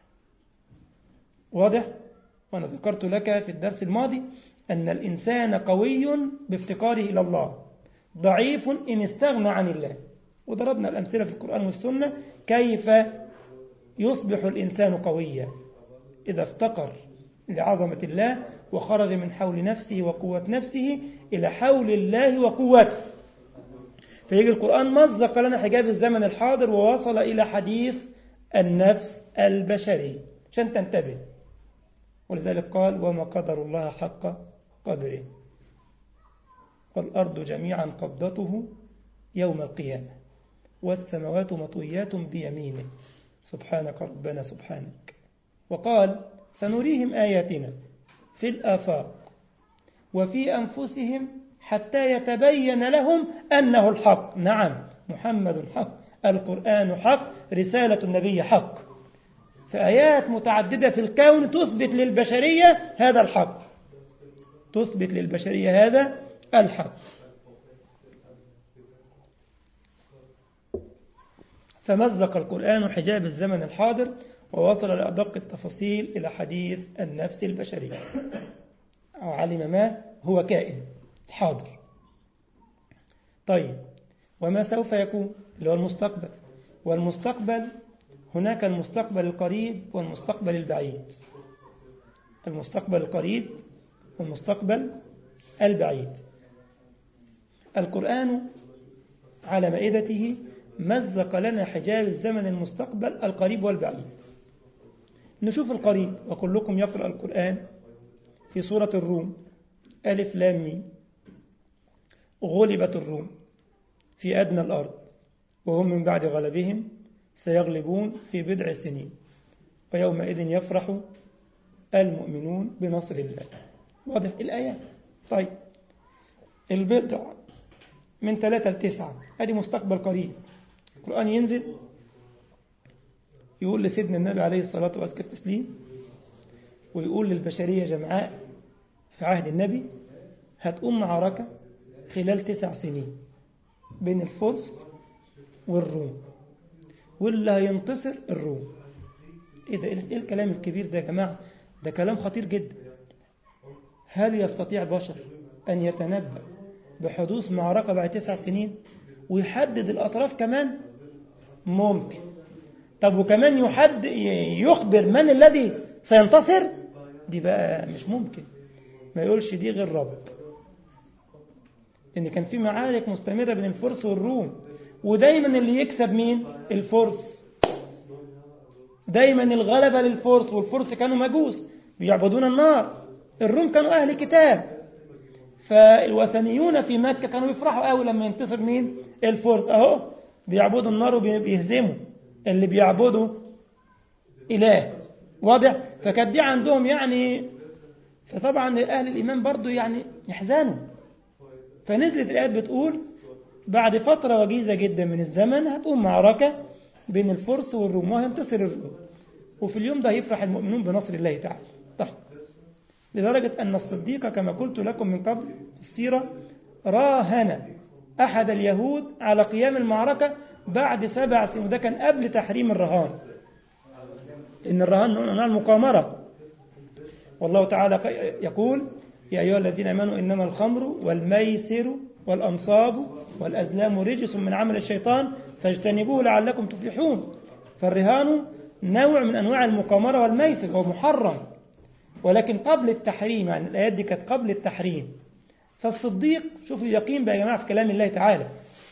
واضح؟ وأنا ذكرت لك في الدرس الماضي أن الإنسان قوي بافتقاره إلى الله ضعيف إن استغنى عن الله وضربنا الأمثلة في القرآن والسنة كيف يصبح الإنسان قويا إذا افتقر لعظمة الله وخرج من حول نفسه وقوة نفسه إلى حول الله وقوته فيجي القرآن مزق لنا حجاب الزمن الحاضر ووصل إلى حديث النفس البشري عشان تنتبه ولذلك قال وما قدر الله حق قدره والأرض جميعا قبضته يوم القيامة والسماوات مطويات بيمينه سبحانك ربنا سبحانك وقال سنريهم آياتنا في الآفاق وفي أنفسهم حتى يتبين لهم أنه الحق نعم محمد حق القرآن حق رسالة النبي حق فآيات متعددة في الكون تثبت للبشرية هذا الحق تثبت للبشرية هذا الحق فمزق القرآن حجاب الزمن الحاضر ووصل لأدق التفاصيل إلى حديث النفس البشرية وعلم ما هو كائن حاضر طيب وما سوف يكون اللي هو المستقبل والمستقبل هناك المستقبل القريب والمستقبل البعيد المستقبل القريب والمستقبل البعيد القرآن على مائدته مزق لنا حجاب الزمن المستقبل القريب والبعيد نشوف القريب وكلكم يقرأ القرآن في سورة الروم ألف لام ميم غلبت الروم في أدنى الأرض وهم من بعد غلبهم سيغلبون في بضع سنين ويومئذ يفرح المؤمنون بنصر الله واضح الآيات طيب البضع من ثلاثة لتسعة هذه مستقبل قريب القرآن ينزل يقول لسيدنا النبي عليه الصلاة والسلام التسليم ويقول للبشرية جمعاء في عهد النبي هتقوم معركة خلال تسع سنين بين الفرس والروم واللي هينتصر الروم ايه ده ايه الكلام الكبير ده يا جماعة ده كلام خطير جدا هل يستطيع بشر أن يتنبأ بحدوث معركة بعد تسع سنين ويحدد الأطراف كمان ممكن طب وكمان يحد يخبر من الذي سينتصر دي بقى مش ممكن ما يقولش دي غير رب ان كان في معارك مستمرة بين الفرس والروم ودايما اللي يكسب مين الفرس دايما الغلبة للفرس والفرس كانوا مجوس بيعبدون النار الروم كانوا أهل كتاب فالوثنيون في مكة كانوا يفرحوا قوي لما ينتصر مين الفرس أهو بيعبدوا النار وبيهزموا اللي بيعبدوا إله واضح فكانت دي عندهم يعني فطبعا أهل الإيمان برضو يعني يحزنوا فنزلت الآيات بتقول بعد فترة وجيزة جدا من الزمن هتقوم معركة بين الفرس والروم وهينتصر الروم وفي اليوم ده يفرح المؤمنون بنصر الله تعالى طيب لدرجة أن الصديق كما قلت لكم من قبل في السيرة راهن أحد اليهود على قيام المعركة بعد سبع سنين وده كان قبل تحريم الرهان إن الرهان نوع من المقامرة والله تعالى يقول يا أيها الذين آمنوا إنما الخمر والميسر والأنصاب والأزلام رجس من عمل الشيطان فاجتنبوه لعلكم تفلحون فالرهان نوع من أنواع المقامرة والميسر هو محرم ولكن قبل التحريم يعني الآيات دي كانت قبل التحريم فالصديق شوفوا اليقين بقى يا جماعة في كلام الله تعالى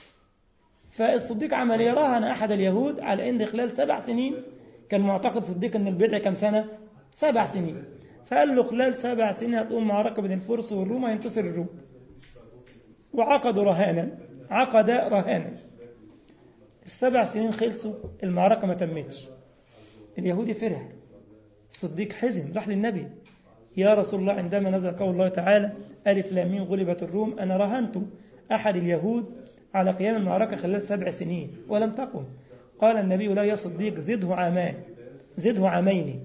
فالصديق عمل يراهن أحد اليهود على أن خلال سبع سنين كان معتقد الصديق أن البدع كم سنة سبع سنين فقال له خلال سبع سنين هتقوم معركة بين الفرس والروم هينتصر الروم وعقدوا رهانا عقد رهانا السبع سنين خلصوا المعركة ما تمتش اليهودي فرح الصديق حزن راح للنبي يا رسول الله عندما نزل قول الله تعالى ألف لامين غلبت الروم أنا رهنت أحد اليهود على قيام المعركة خلال سبع سنين ولم تقم قال النبي لا يا صديق زده عامان زده عامين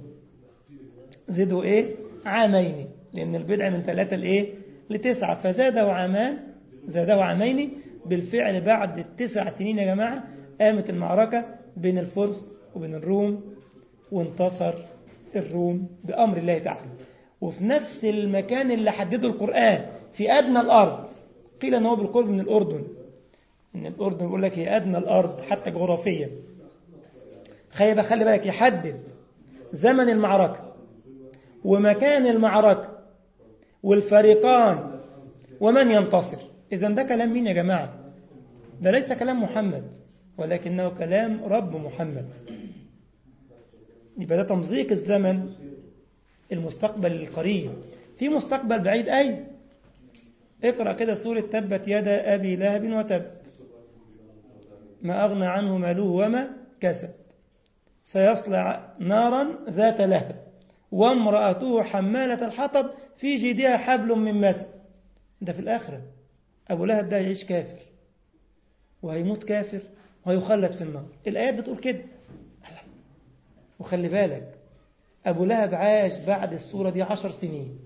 زده إيه عامين لأن البدع من ثلاثة لإيه لتسعة فزاده عامان زاده عامين بالفعل بعد التسع سنين يا جماعة قامت المعركة بين الفرس وبين الروم وانتصر الروم بأمر الله تعالى وفي نفس المكان اللي حدده القرآن في أدنى الأرض قيل أنه بالقرب من الأردن إن الأردن بيقول لك هي أدنى الأرض حتى جغرافيا خلي خلي بالك يحدد زمن المعركة ومكان المعركة والفريقان ومن ينتصر إذا ده كلام مين يا جماعة ده ليس كلام محمد ولكنه كلام رب محمد يبقى ده تمزيق الزمن المستقبل القريب في مستقبل بعيد أي اقرأ كده سورة تبت يدا أبي لهب وتب ما أغنى عنه ماله وما كسب سيصلع نارا ذات لهب وامرأته حمالة الحطب في جيدها حبل من مسد ده في الآخرة أبو لهب ده يعيش كافر وهيموت كافر وهيخلد في النار الآيات بتقول كده وخلي بالك أبو لهب عاش بعد الصورة دي عشر سنين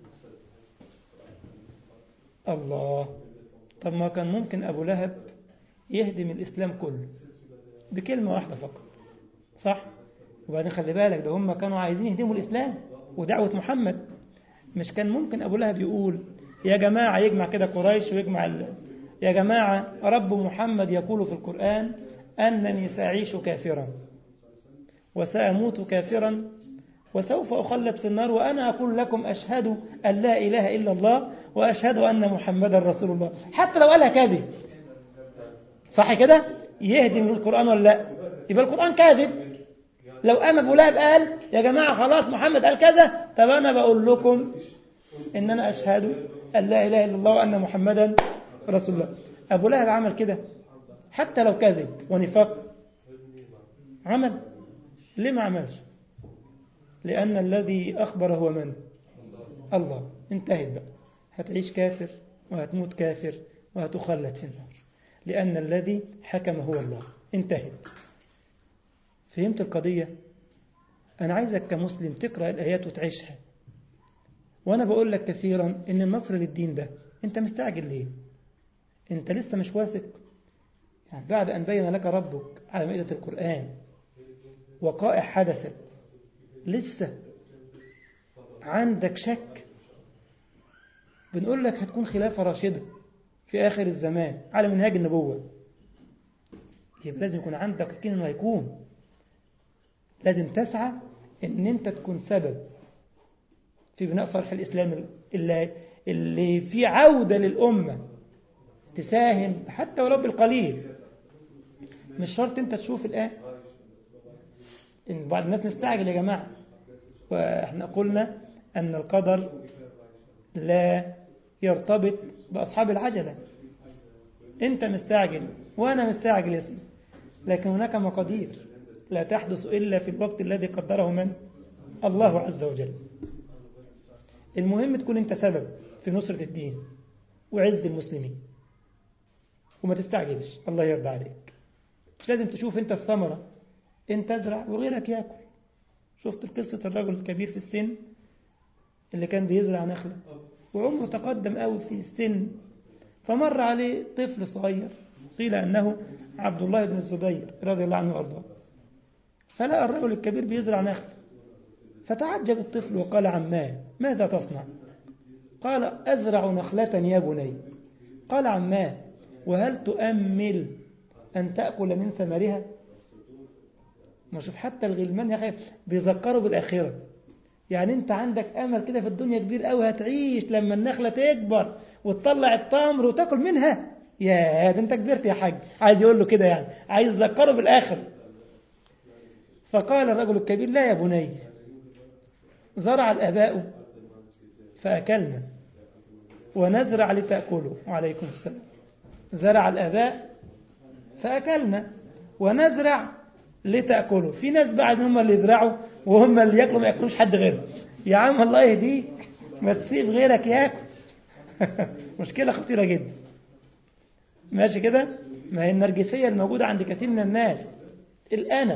الله طب ما كان ممكن أبو لهب يهدم الإسلام كله بكلمة واحدة فقط صح وبعدين خلي بالك ده هم كانوا عايزين يهدموا الإسلام ودعوة محمد مش كان ممكن أبو لهب يقول يا جماعة يجمع كده قريش ويجمع ال... يا جماعة رب محمد يقول في القرآن أنني سأعيش كافرا وسأموت كافرا وسوف أخلد في النار وأنا أقول لكم أشهد أن لا إله إلا الله وأشهد أن محمدا رسول الله حتى لو قالها كاذب صح كده يهدم القرآن ولا لا يبقى القرآن كاذب لو قام أبو لهب قال يا جماعة خلاص محمد قال كذا طب أنا بقول لكم إن أنا أشهد أن لا إله إلا الله وأن محمدا رسول الله أبو لهب عمل كده حتى لو كذب ونفاق عمل ليه ما عملش لأن الذي أخبر هو من الله انتهت بقى هتعيش كافر وهتموت كافر وهتخلد في النار لأن الذي حكم هو الله انتهت فهمت القضية أنا عايزك كمسلم تقرأ الآيات وتعيشها وأنا بقول لك كثيرا إن النصر للدين ده أنت مستعجل ليه أنت لسه مش واثق يعني بعد أن بين لك ربك على مائدة القرآن وقائع حدثت لسه عندك شك بنقول لك هتكون خلافة راشدة في آخر الزمان على منهاج النبوة يبقى لازم يكون عندك يقين انه هيكون لازم تسعى ان انت تكون سبب في بناء صالح الإسلام اللي, اللي في عودة للأمة تساهم حتى ولو بالقليل مش شرط انت تشوف الآن إن بعض الناس مستعجل يا جماعة وإحنا قلنا أن القدر لا يرتبط بأصحاب العجلة أنت مستعجل وأنا مستعجل يا سيدي لكن هناك مقادير لا تحدث إلا في الوقت الذي قدره من الله عز وجل المهم تكون أنت سبب في نصرة الدين وعز المسلمين وما تستعجلش الله يرضى عليك مش لازم تشوف أنت الثمرة أنت تزرع وغيرك يأكل شفت قصة الرجل الكبير في السن اللي كان بيزرع نخلة وعمره تقدم قوي في السن فمر عليه طفل صغير قيل أنه عبد الله بن الزبير رضي الله عنه وأرضاه فلقى الرجل الكبير بيزرع نخل فتعجب الطفل وقال عماه ماذا تصنع قال أزرع نخلة يا بني قال عماه وهل تؤمل أن تأكل من ثمرها ما شوف حتى الغلمان يا أخي بيذكروا بالآخرة يعني أنت عندك أمل كده في الدنيا كبير قوي هتعيش لما النخلة تكبر وتطلع التمر وتاكل منها يا ده أنت كبرت يا حاج عايز يقول له كده يعني عايز يذكره بالآخرة فقال الرجل الكبير لا يا بني زرع الآباء فأكلنا ونزرع لتأكلوا وعليكم السلام زرع الآباء فأكلنا ونزرع لتأكلوا في ناس بعد هم اللي يزرعوا وهم اللي يأكلوا ما يأكلوش حد غيرهم يا عم الله يهديك ما تسيب غيرك يأكل مشكلة خطيرة جدا ماشي كده ما هي النرجسية الموجودة عند كثير من الناس الأنا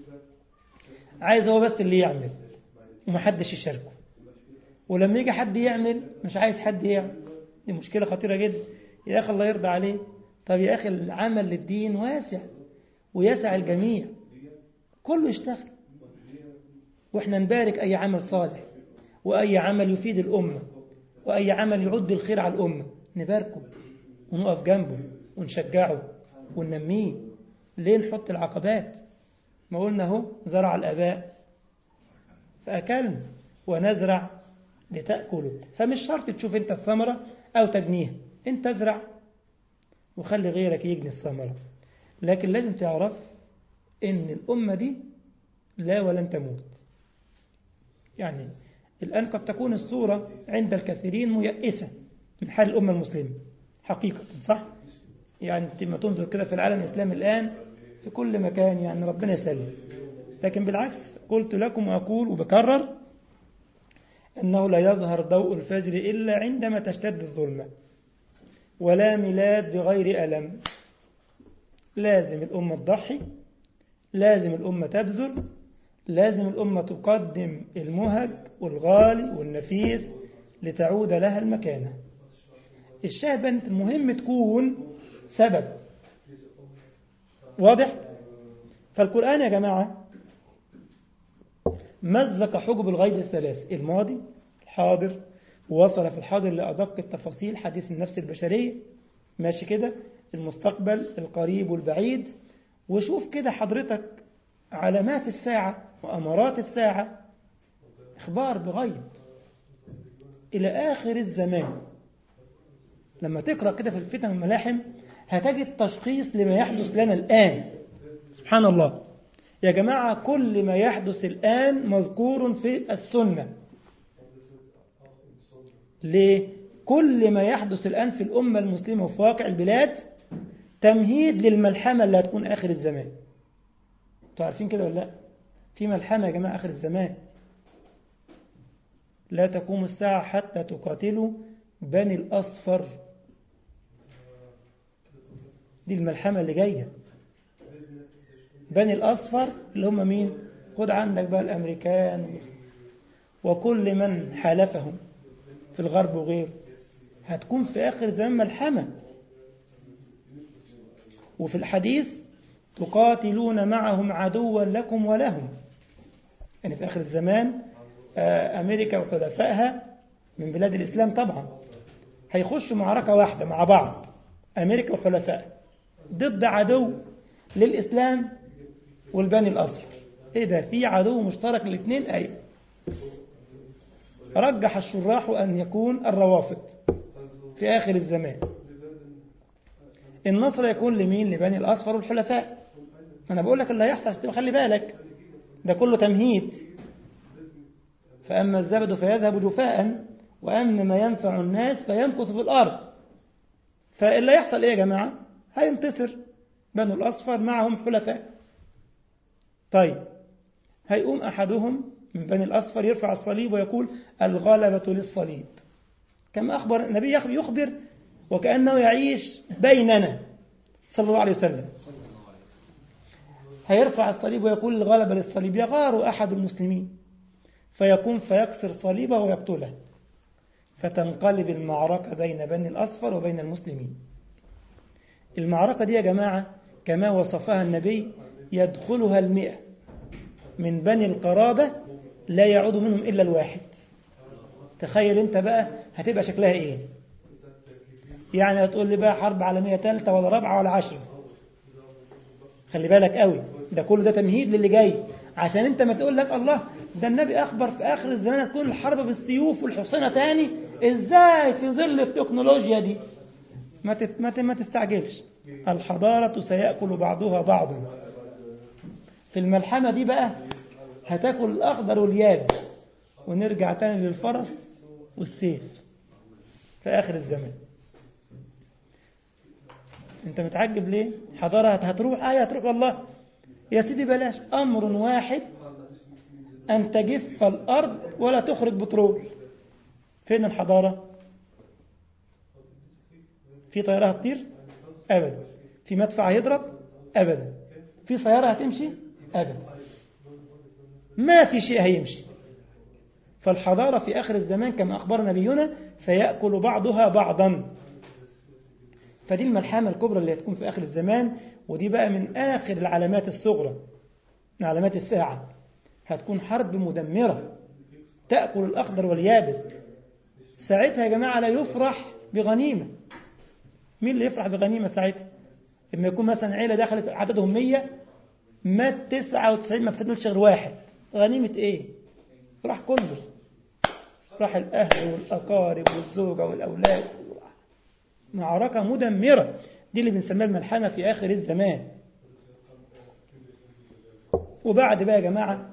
عايز هو بس اللي يعمل ومحدش يشاركه ولما يجي حد يعمل مش عايز حد يعمل دي مشكلة خطيرة جدا يا أخي الله يرضى عليه طب يا أخي العمل للدين واسع ويسع الجميع كله يشتغل وإحنا نبارك أي عمل صالح وأي عمل يفيد الأمة وأي عمل يعد الخير على الأمة نباركه ونقف جنبه ونشجعه وننميه ليه نحط العقبات ما قلنا اهو زرع الآباء فأكلنا ونزرع لتأكلوا فمش شرط تشوف انت الثمرة أو تجنيها انت ازرع وخلي غيرك يجني الثمرة لكن لازم تعرف ان الأمة دي لا ولن تموت يعني الآن قد تكون الصورة عند الكثيرين ميئسة من حال الأمة المسلمة حقيقة صح؟ يعني لما تنظر كده في العالم الإسلامي الآن في كل مكان يعني ربنا يسلم لكن بالعكس قلت لكم وأقول وبكرر أنه لا يظهر ضوء الفجر إلا عندما تشتد الظلمة ولا ميلاد بغير ألم لازم الأمة تضحي لازم الأمة تبذل لازم الأمة تقدم المهج والغالي والنفيس لتعود لها المكانة الشاهد بقى المهم تكون سبب واضح فالقرآن يا جماعة مزق حجب الغيب الثلاث الماضي الحاضر ووصل في الحاضر لأدق التفاصيل حديث النفس البشرية ماشي كده المستقبل القريب والبعيد وشوف كده حضرتك علامات الساعة وأمارات الساعة إخبار بغيب إلى آخر الزمان لما تقرأ كده في الفتن والملاحم هتجد تشخيص لما يحدث لنا الآن سبحان الله يا جماعة كل ما يحدث الآن مذكور في السنة ليه؟ كل ما يحدث الآن في الأمة المسلمة وفي واقع البلاد تمهيد للملحمة اللي هتكون آخر الزمان انتوا عارفين كده ولا لا في ملحمة يا جماعة آخر الزمان لا تقوم الساعة حتى تقاتلوا بني الأصفر دي الملحمة اللي جاية بني الأصفر اللي هم مين خد عندك بقى الأمريكان وكل من حالفهم في الغرب وغيره هتكون في آخر زمان ملحمة وفي الحديث تقاتلون معهم عدوا لكم ولهم يعني في آخر الزمان أمريكا وحلفائها من بلاد الإسلام طبعا هيخشوا معركة واحدة مع بعض أمريكا وحلفائها ضد عدو للإسلام والبني الأصفر إيه ده في عدو مشترك للاثنين أيوه رجح الشراح أن يكون الروافض في آخر الزمان النصر يكون لمين لبني الأصفر والحلفاء أنا بقول لك اللي هيحصل خلي بالك ده كله تمهيد فأما الزبد فيذهب جفاء وأما ما ينفع الناس فيمكث في الأرض فاللي يحصل إيه يا جماعة هينتصر بنو الأصفر معهم حلفاء طيب هيقوم أحدهم من بني الأصفر يرفع الصليب ويقول الغلبة للصليب كما أخبر النبي يخبر وكأنه يعيش بيننا صلى الله عليه وسلم هيرفع الصليب ويقول الغلبة للصليب يغار أحد المسلمين فيقوم فيكسر صليبه ويقتله فتنقلب المعركة بين بني الأصفر وبين المسلمين المعركة دي يا جماعة كما وصفها النبي يدخلها المئة من بني القرابة لا يعود منهم إلا الواحد تخيل انت بقى هتبقى شكلها ايه يعني هتقول لي بقى حرب عالمية ثالثة ولا رابعة ولا عشرة خلي بالك قوي ده كله ده تمهيد للي جاي عشان انت ما تقول لك الله ده النبي اخبر في اخر الزمان هتكون الحرب بالسيوف والحصينة تاني ازاي في ظل التكنولوجيا دي ما تت... ما, ت... ما تستعجلش الحضارة سيأكل بعضها بعضا في الملحمة دي بقى هتاكل الأخضر واليابس ونرجع تاني للفرس والسيف في آخر الزمان انت متعجب ليه حضارة هتروح آية هتروح والله يا سيدي بلاش أمر واحد أن تجف الأرض ولا تخرج بترول فين الحضارة في طيارة هتطير أبدا في مدفع هيضرب أبدا في سيارة هتمشي أبدا ما في شيء هيمشي فالحضارة في آخر الزمان كما أخبر نبينا سيأكل بعضها بعضا فدي الملحمة الكبرى اللي هتكون في آخر الزمان ودي بقى من آخر العلامات الصغرى من علامات الساعة هتكون حرب مدمرة تأكل الأخضر واليابس ساعتها يا جماعة لا يفرح بغنيمة مين اللي يفرح بغنيمة ساعتها لما يكون مثلا عيلة دخلت عددهم مية مات تسعة وتسعين ما بتدلش غير واحد غنيمة ايه راح كله راح الأهل والأقارب والزوجة والأولاد معركة مدمرة دي اللي بنسميها الملحمة في آخر الزمان وبعد بقى يا جماعة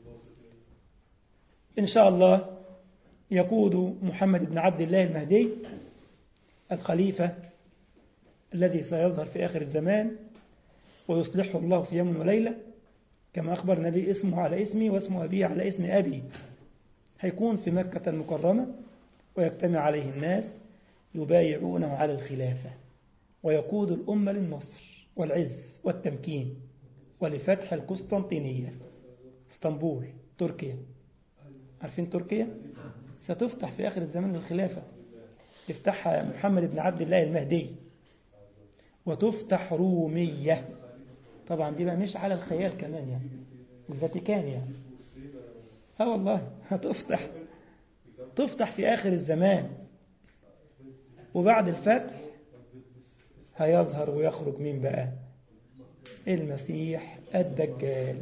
إن شاء الله يقود محمد بن عبد الله المهدي الخليفة الذي سيظهر في آخر الزمان ويصلحه الله في يوم وليلة كما أخبر النبي اسمه على اسمي واسم أبيه على اسم أبي هيكون في مكة المكرمة ويجتمع عليه الناس يبايعونه على الخلافة ويقود الأمة للنصر والعز والتمكين ولفتح القسطنطينية اسطنبول تركيا عارفين تركيا ستفتح في آخر الزمان للخلافة يفتحها محمد بن عبد الله المهدي وتفتح رومية طبعا دي بقى مش على الخيال كمان يعني الفاتيكان يعني اه والله هتفتح تفتح في آخر الزمان وبعد الفتح هيظهر ويخرج مين بقى المسيح الدجال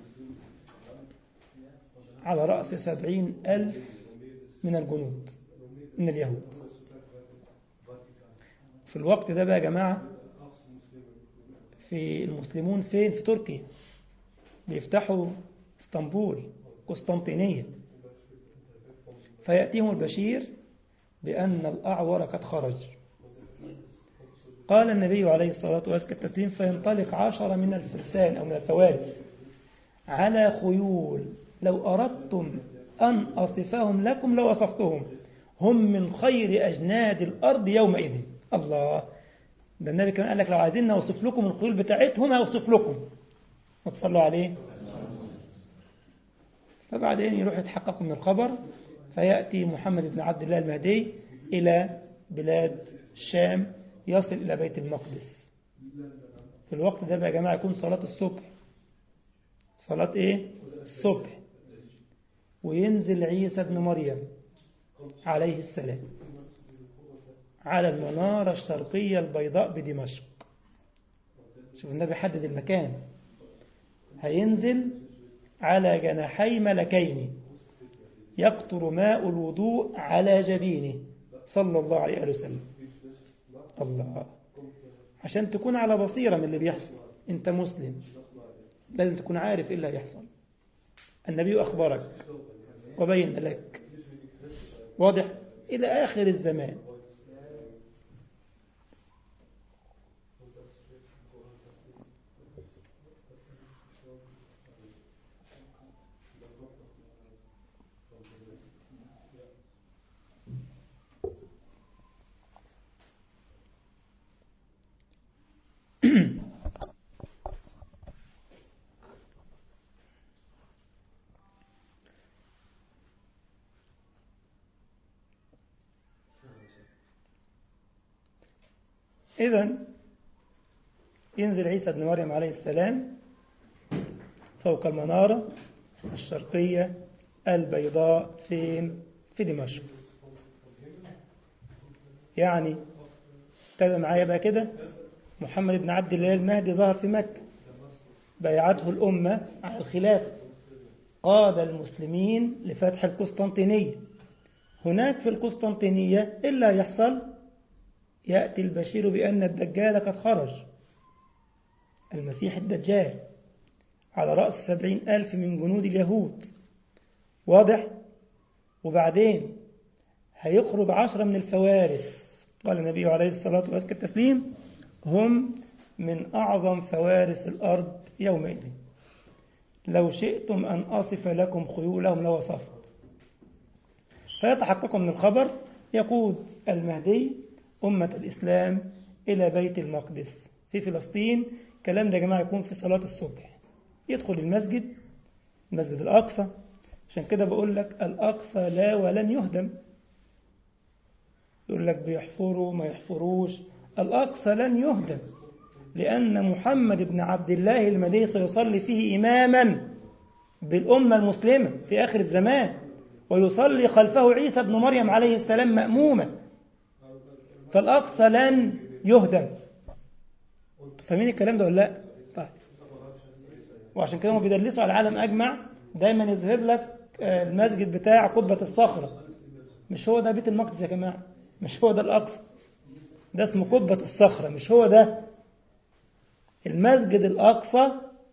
على رأس سبعين ألف من الجنود من اليهود في الوقت ده بقى يا جماعة في المسلمون فين في تركيا بيفتحوا اسطنبول قسطنطينية فيأتيهم البشير بأن الأعور قد خرج قال النبي عليه الصلاة والسلام التسليم فينطلق عشرة من الفرسان أو من الفوارس على خيول لو أردتم أن أصفهم لكم لوصفتهم هم من خير أجناد الأرض يومئذ الله ده النبي كمان قال لك لو عايزين نوصف لكم الخيول بتاعتهم هوصف لكم وتصلوا عليه فبعدين يروح يتحققوا من الخبر فيأتي محمد بن عبد الله المهدي إلى بلاد الشام يصل إلى بيت المقدس في الوقت ده بقى يا جماعة يكون صلاة الصبح صلاة إيه؟ الصبح وينزل عيسى بن مريم عليه السلام على المنارة الشرقية البيضاء بدمشق شوف النبي حدد المكان هينزل على جناحي ملكين يقطر ماء الوضوء على جبينه صلى الله عليه وسلم الله عشان تكون على بصيرة من اللي بيحصل انت مسلم لازم تكون عارف ايه اللي هيحصل النبي أخبرك وبين لك واضح إلى آخر الزمان إذا ينزل عيسى بن مريم عليه السلام فوق المنارة الشرقية البيضاء فين في دمشق يعني تابع معايا بقى كده محمد بن عبد الله المهدي ظهر في مكة بيعته الأمة على الخلافة قاد المسلمين لفتح القسطنطينية هناك في القسطنطينية إلا يحصل يأتي البشير بأن الدجال قد خرج المسيح الدجال على رأس سبعين ألف من جنود اليهود واضح وبعدين هيخرج عشرة من الفوارس قال النبي عليه الصلاة والسلام التسليم هم من أعظم فوارس الأرض يومئذ لو شئتم أن أصف لكم خيولهم لوصفت فيتحقق من الخبر يقود المهدي أمة الإسلام إلى بيت المقدس في فلسطين كلام ده يا جماعة يكون في صلاة الصبح يدخل المسجد المسجد الأقصى عشان كده بقول لك الأقصى لا ولن يهدم يقول لك بيحفروا ما يحفروش الأقصى لن يهدم لأن محمد بن عبد الله المدي سيصلي فيه إماما بالأمة المسلمة في آخر الزمان ويصلي خلفه عيسى بن مريم عليه السلام مأموما فالأقصى لن يهدم فاهمين الكلام ده ولا لا طيب وعشان كده هم بيدلسوا على العالم أجمع دايما يظهر لك المسجد بتاع قبة الصخرة مش هو ده بيت المقدس يا جماعة مش هو ده الأقصى ده اسمه قبة الصخرة مش هو ده المسجد الأقصى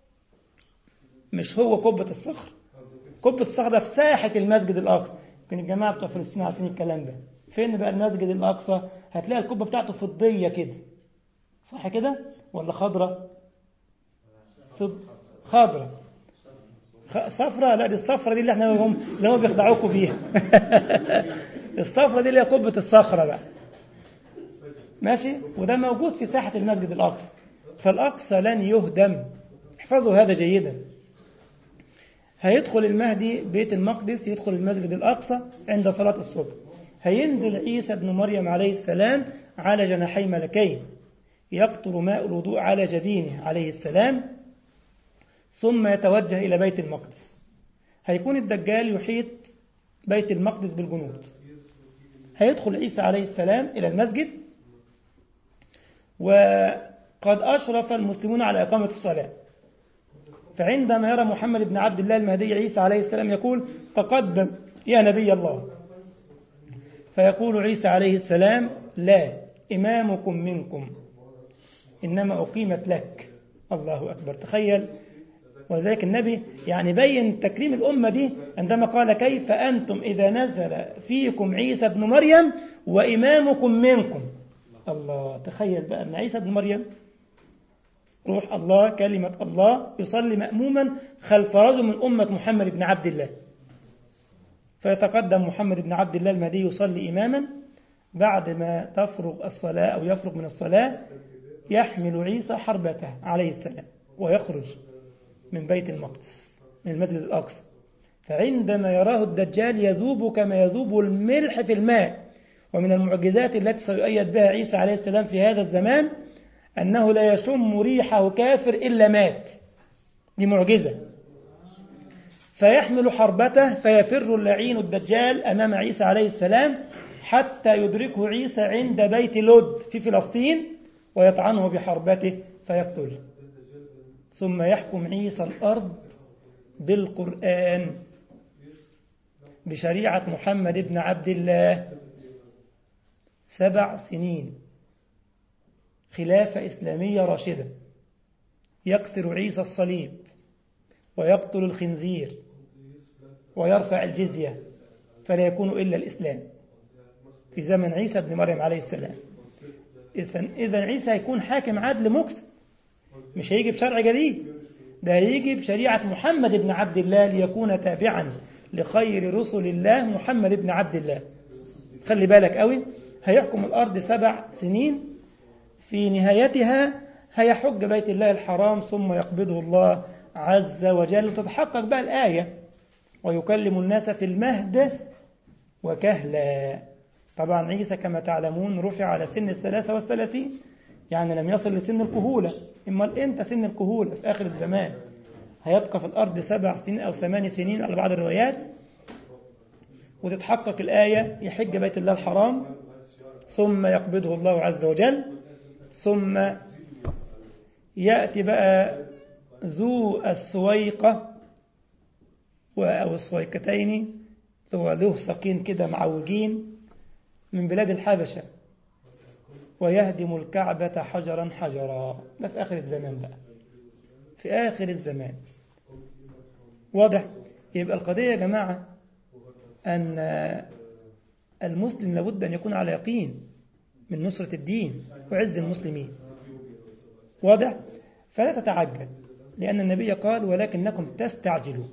مش هو قبة الصخرة قبة الصخرة في ساحة المسجد الأقصى يمكن الجماعة بتوع فلسطين عارفين الكلام ده فين بقى المسجد الأقصى هتلاقي القبة بتاعته فضية كده صح كده ولا خضرة فض... خضرة خ... صفرة لا دي الصفرة دي اللي احنا هم اللي هم بيخدعوكم بيها الصفرة دي اللي هي قبة الصخرة بقى ماشي وده موجود في ساحة المسجد الأقصى فالأقصى لن يهدم احفظوا هذا جيدا هيدخل المهدي بيت المقدس يدخل المسجد الأقصى عند صلاة الصبح هينزل عيسى بن مريم عليه السلام على جناحي ملكين يقطر ماء الوضوء على جبينه عليه السلام ثم يتوجه إلى بيت المقدس هيكون الدجال يحيط بيت المقدس بالجنود هيدخل عيسى عليه السلام إلى المسجد وقد أشرف المسلمون على إقامة الصلاة فعندما يرى محمد بن عبد الله المهدي عيسى عليه السلام يقول تقدم يا نبي الله فيقول عيسى عليه السلام لا إمامكم منكم إنما أقيمت لك الله أكبر تخيل ولذلك النبي يعني بين تكريم الأمة دي عندما قال كيف أنتم إذا نزل فيكم عيسى بن مريم وإمامكم منكم الله تخيل بقى أن عيسى بن مريم روح الله كلمة الله يصلي مأموما خلف رجل من أمة محمد بن عبد الله فيتقدم محمد بن عبد الله المهدي يصلي إماما بعد ما تفرغ الصلاة أو يفرغ من الصلاة يحمل عيسى حربته عليه السلام ويخرج من بيت المقدس من المسجد الأقصى فعندما يراه الدجال يذوب كما يذوب الملح في الماء ومن المعجزات التي سيؤيد بها عيسى عليه السلام في هذا الزمان أنه لا يشم ريحه كافر إلا مات دي معجزة فيحمل حربته فيفر اللعين الدجال أمام عيسى عليه السلام حتى يدركه عيسى عند بيت لد في فلسطين ويطعنه بحربته فيقتله ثم يحكم عيسى الأرض بالقرآن بشريعة محمد بن عبد الله سبع سنين خلافة إسلامية راشدة يكسر عيسى الصليب ويقتل الخنزير ويرفع الجزية فلا يكون إلا الإسلام في زمن عيسى بن مريم عليه السلام إذا عيسى هيكون حاكم عدل مقسط مش هيجي بشرع جديد ده هيجي بشريعة محمد بن عبد الله ليكون تابعا لخير رسل الله محمد بن عبد الله خلي بالك قوي هيحكم الأرض سبع سنين في نهايتها هيحج بيت الله الحرام ثم يقبضه الله عز وجل وتتحقق بقى الآية ويكلم الناس في المهد وكهلا طبعا عيسى كما تعلمون رفع على سن الثلاثة والثلاثين يعني لم يصل لسن الكهولة إما إمتى سن الكهولة في آخر الزمان هيبقى في الأرض سبع سنين أو ثمان سنين على بعض الروايات وتتحقق الآية يحج بيت الله الحرام ثم يقبضه الله عز وجل ثم يأتي بقى ذو السويقة أو السويقتين هو ذو ساقين كده معوجين من بلاد الحبشة ويهدم الكعبة حجرا حجرا ده في آخر الزمان بقى في آخر الزمان واضح يبقى القضية يا جماعة أن المسلم لابد أن يكون على يقين من نصرة الدين وعز المسلمين واضح فلا تتعجل لأن النبي قال ولكنكم تستعجلوا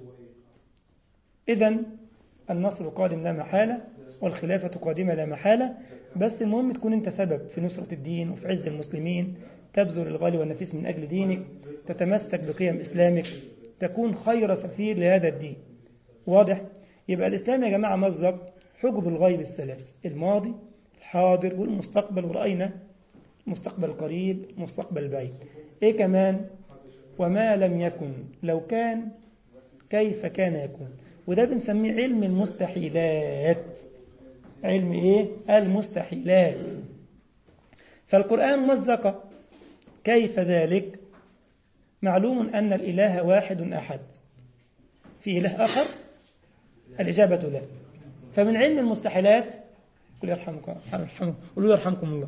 إذا النصر قادم لا محالة والخلافة قادمة لا محالة بس المهم تكون أنت سبب في نصرة الدين وفي عز المسلمين تبذل الغالي والنفيس من أجل دينك تتمسك بقيم إسلامك تكون خير سفير لهذا الدين واضح يبقى الإسلام يا جماعة مزق حجب الغيب الثلاث الماضي الحاضر والمستقبل ورأينا مستقبل قريب مستقبل بعيد إيه كمان وما لم يكن لو كان كيف كان يكون وده بنسميه علم المستحيلات علم إيه المستحيلات فالقرآن مزق كيف ذلك معلوم أن الإله واحد أحد في إله آخر الإجابة لا فمن علم المستحيلات قل يرحمكم قولوا يرحمكم الله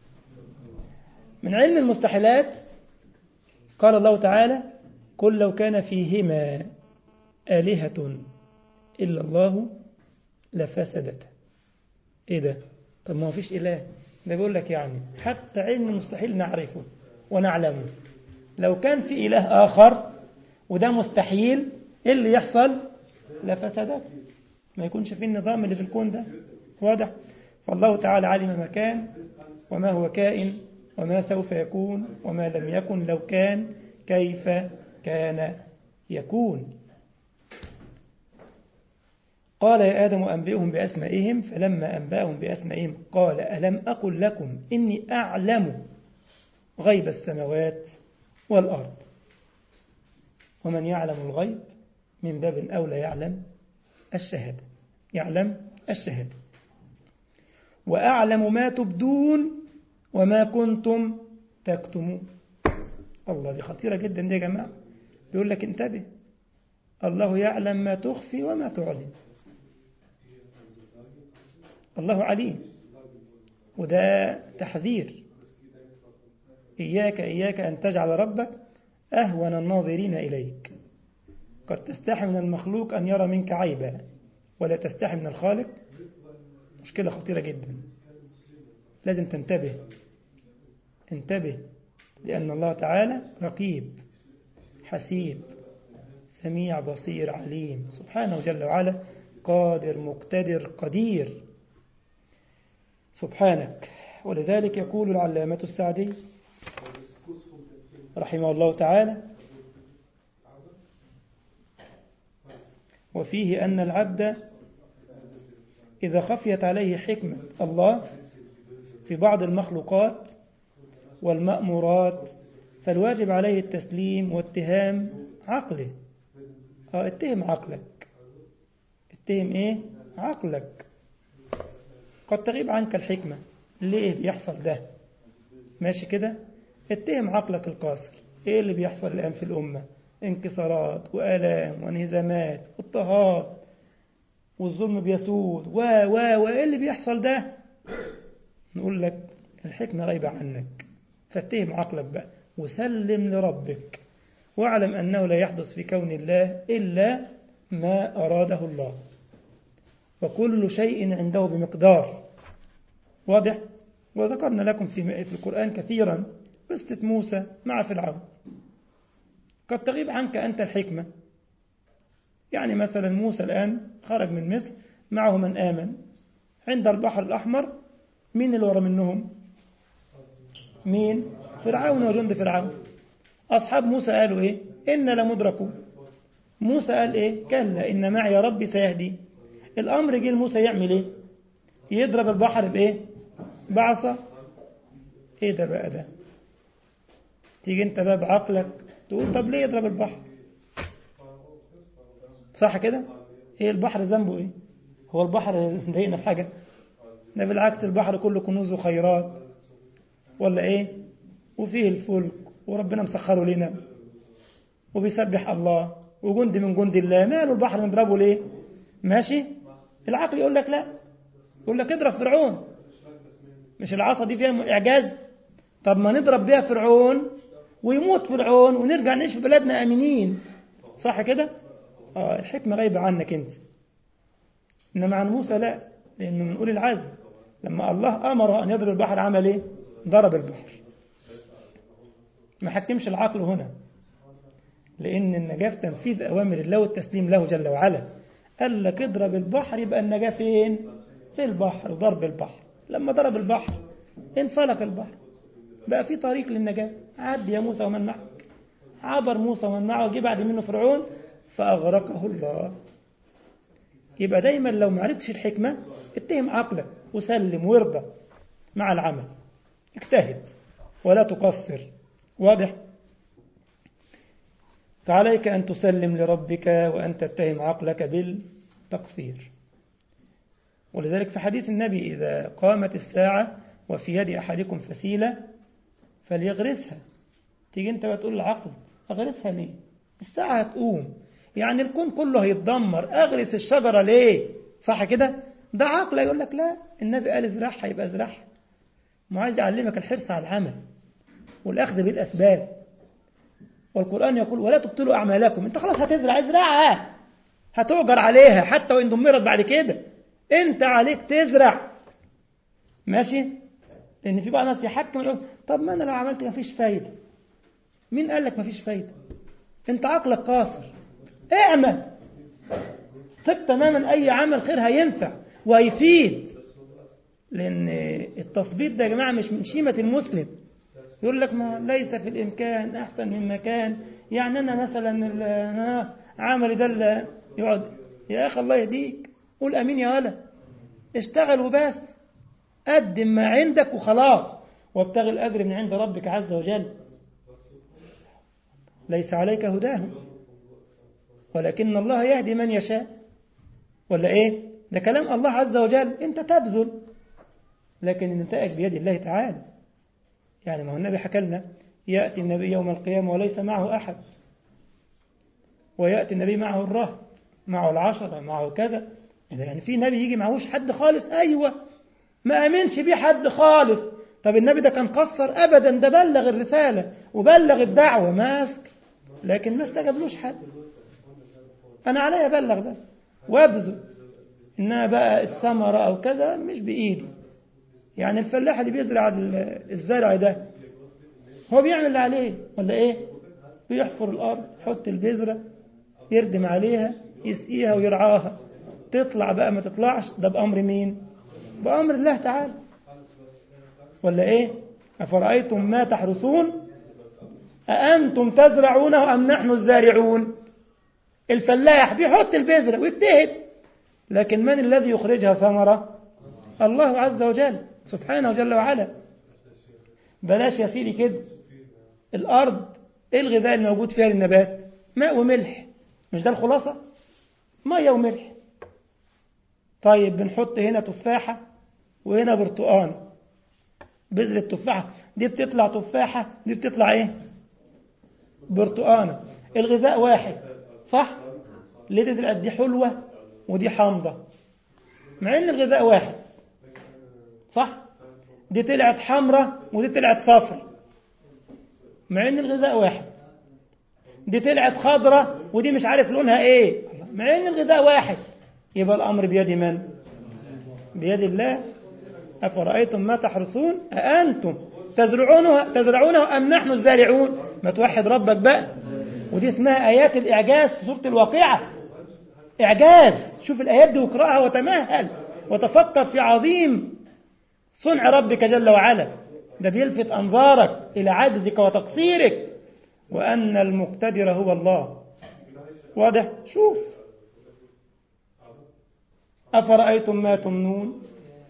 من علم المستحيلات قال الله تعالى قل لو كان فيهما آلهة إلا الله لفسدت إيه ده طب ما فيش إله ده بيقول لك يعني حتى علم المستحيل نعرفه ونعلمه لو كان في إله آخر وده مستحيل إيه اللي يحصل لفسدت ما يكونش في النظام اللي في الكون ده واضح فالله تعالى علم ما كان وما هو كائن وما سوف يكون وما لم يكن لو كان كيف كان يكون قال يا آدم أنبئهم بأسمائهم فلما أنبأهم بأسمائهم قال ألم أقل لكم إني أعلم غيب السماوات والأرض ومن يعلم الغيب من باب أولى يعلم الشهادة يعلم الشهادة وأعلم ما تبدون وما كنتم تكتمون الله دي خطيرة جدا دي يا جماعة بيقول لك انتبه الله يعلم ما تخفي وما تعلن الله عليم وده تحذير إياك إياك أن تجعل ربك أهون الناظرين إليك قد تستحي من المخلوق أن يرى منك عيبا ولا تستحي من الخالق مشكلة خطيرة جدا لازم تنتبه انتبه لأن الله تعالى رقيب حسيب سميع بصير عليم سبحانه جل وعلا قادر مقتدر قدير سبحانك ولذلك يقول العلامة السعدي رحمه الله تعالى وفيه أن العبد إذا خفيت عليه حكمة الله في بعض المخلوقات والمأمورات فالواجب عليه التسليم واتهام عقله اه اتهم عقلك اتهم ايه عقلك قد تغيب عنك الحكمة ليه بيحصل ده ماشي كده اتهم عقلك القاصر ايه اللي بيحصل الآن في الأمة انكسارات وآلام وانهزامات واضطهاد والظلم بيسود و و وايه اللي بيحصل ده نقول لك الحكمة غايبة عنك فاتهم عقلك بقى وسلم لربك واعلم أنه لا يحدث في كون الله إلا ما أراده الله وكل شيء عنده بمقدار واضح وذكرنا لكم في في القرآن كثيرا قصة موسى مع فرعون قد تغيب عنك أنت الحكمة يعني مثلا موسى الآن خرج من مصر معه من آمن عند البحر الأحمر مين اللي ورا منهم مين فرعون وجند فرعون أصحاب موسى قالوا إيه إن لمدركون موسى قال إيه كلا إن معي ربي سيهدي الأمر جه لموسى يعمل إيه يضرب البحر بإيه بعصا إيه ده بقى ده تيجي أنت بقى بعقلك تقول طب ليه يضرب البحر صح كده ايه البحر ذنبه ايه هو البحر مضايقنا في حاجه ده بالعكس البحر كله كنوز وخيرات ولا ايه وفيه الفلك وربنا مسخره لنا وبيسبح الله وجند من جند الله ماله البحر نضربه ليه ماشي العقل يقول لك لا يقول لك اضرب فرعون مش العصا دي فيها اعجاز طب ما نضرب بيها فرعون ويموت فرعون ونرجع نعيش في بلادنا امنين صح كده آه الحكمة غايبة عنك أنت إنما عن موسى لا لأنه من أولي العزم لما الله أمر أن يضرب البحر عمل إيه ضرب البحر ما حكمش العقل هنا لأن النجاة في تنفيذ أوامر الله والتسليم له جل وعلا قال لك اضرب البحر يبقى النجاة فين في البحر ضرب البحر لما ضرب البحر انفلق البحر بقى في طريق للنجاة عد يا موسى ومن معك عبر موسى ومن معه جه بعد منه فرعون فأغرقه الله يبقى دايما لو ما عرفتش الحكمة اتهم عقلك وسلم وارضى مع العمل اجتهد ولا تقصر واضح فعليك أن تسلم لربك وأن تتهم عقلك بالتقصير ولذلك في حديث النبي إذا قامت الساعة وفي يد أحدكم فسيلة فليغرسها تيجي أنت وتقول العقل أغرسها ليه الساعة هتقوم يعني الكون كله هيتدمر أغرس الشجرة ليه صح كده ده عقل يقول لك لا النبي قال ازرعها يبقى ازرعها ما عايز يعلمك الحرص على العمل والأخذ بالأسباب والقرآن يقول ولا تبطلوا أعمالكم أنت خلاص هتزرع ازرعها هتؤجر عليها حتى وإن دمرت بعد كده أنت عليك تزرع ماشي لأن في بعض الناس يحكم يقول طب ما أنا لو عملت مفيش فايدة مين قال لك مفيش فايدة أنت عقلك قاصر اعمل ثق تماما أي عمل خير هينفع وهيفيد لأن التثبيط ده يا جماعة مش من شيمة المسلم يقول لك ما ليس في الإمكان أحسن من مكان يعني أنا مثلا عملي ده يقعد يا أخي الله يهديك قول أمين يا ولا اشتغل وبس قدم ما عندك وخلاص وابتغي الأجر من عند ربك عز وجل ليس عليك هداهم ولكن الله يهدي من يشاء ولا إيه ده كلام الله عز وجل أنت تبذل لكن النتائج بيد الله تعالى يعني ما هو النبي حكى لنا يأتي النبي يوم القيامة وليس معه أحد ويأتي النبي معه الرهب معه العشرة معه كذا يعني في نبي يجي معهوش حد خالص أيوة ما أمنش بيه حد خالص طب النبي ده كان قصر أبدا ده بلغ الرسالة وبلغ الدعوة ماسك لكن ما استجابلوش حد أنا عليا أبلغ بس وابذل إنها بقى الثمرة أو كذا مش بإيدي يعني الفلاح اللي بيزرع الزرع ده هو بيعمل اللي عليه ولا ايه بيحفر الارض يحط البذره يردم عليها يسقيها ويرعاها تطلع بقى ما تطلعش ده بامر مين بامر الله تعالى ولا ايه افرايتم ما تحرثون أأنتم تزرعونه أم نحن الزارعون الفلاح بيحط البذرة ويجتهد لكن من الذي يخرجها ثمرة الله عز وجل سبحانه جل وعلا بلاش يا سيدي كده الأرض إيه الغذاء الموجود فيها للنبات ماء وملح مش ده الخلاصة مية وملح طيب بنحط هنا تفاحة وهنا برتقان بذرة تفاحة دي بتطلع تفاحة دي بتطلع ايه برتقانة الغذاء واحد صح ليه تطلع دي حلوة ودي حامضة مع ان الغذاء واحد صح دي طلعت حمرة ودي طلعت صفر مع ان الغذاء واحد دي طلعت خضرة ودي مش عارف لونها ايه مع ان الغذاء واحد يبقى الامر بيد من بيد الله افرايتم ما تحرثون اانتم تزرعونه تزرعونه ام نحن الزارعون ما توحد ربك بقى ودي اسمها ايات الاعجاز في سوره الواقعه اعجاز شوف الايات دي واقراها وتمهل وتفكر في عظيم صنع ربك جل وعلا ده بيلفت أنظارك إلى عجزك وتقصيرك وأن المقتدر هو الله واضح شوف أفرأيتم ما تمنون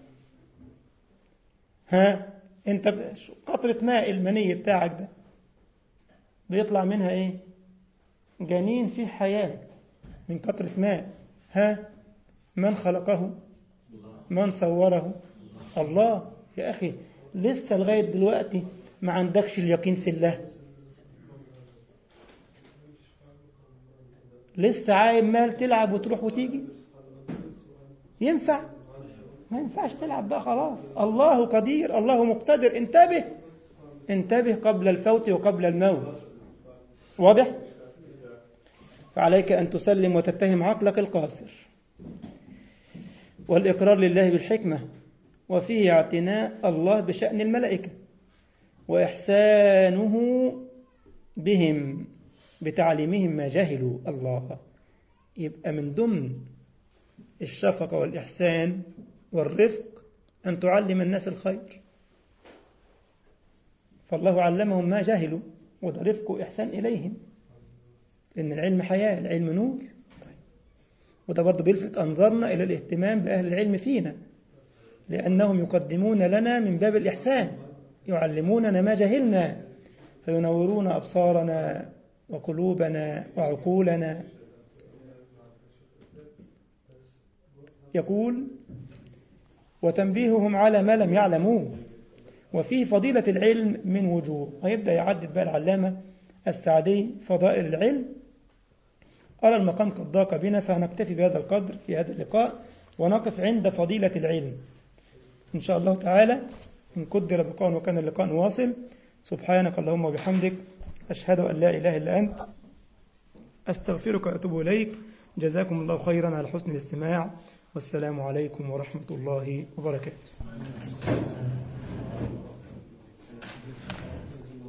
ها انت قطرة ماء المني بتاعك ده بيطلع منها ايه جنين فيه حياة من قطرة ماء ها من خلقه من صوره الله يا أخي لسه لغاية دلوقتي ما عندكش اليقين في الله لسه عايم مال تلعب وتروح وتيجي ينفع ما ينفعش تلعب بقى خلاص الله قدير الله مقتدر انتبه انتبه قبل الفوت وقبل الموت واضح فعليك أن تسلم وتتهم عقلك القاصر والإقرار لله بالحكمة وفيه اعتناء الله بشأن الملائكة وإحسانه بهم بتعليمهم ما جهلوا الله يبقى من ضمن الشفقة والإحسان والرفق أن تعلم الناس الخير فالله علمهم ما جهلوا وده رفق وإحسان إليهم لأن العلم حياة العلم نور وده برضه بيلفت أنظارنا إلى الاهتمام بأهل العلم فينا لأنهم يقدمون لنا من باب الإحسان يعلموننا ما جهلنا فينورون أبصارنا وقلوبنا وعقولنا يقول وتنبيههم على ما لم يعلموه وفيه فضيلة العلم من وجوه ويبدأ يعدد بقى العلامة السعدي فضائل العلم أرى المقام قد ضاق بنا فنكتفي بهذا القدر في هذا اللقاء ونقف عند فضيلة العلم إن شاء الله تعالى إن قدر بقاء وكان اللقاء واصل سبحانك اللهم وبحمدك أشهد أن لا إله إلا أنت أستغفرك وأتوب إليك جزاكم الله خيرا على حسن الاستماع والسلام عليكم ورحمة الله وبركاته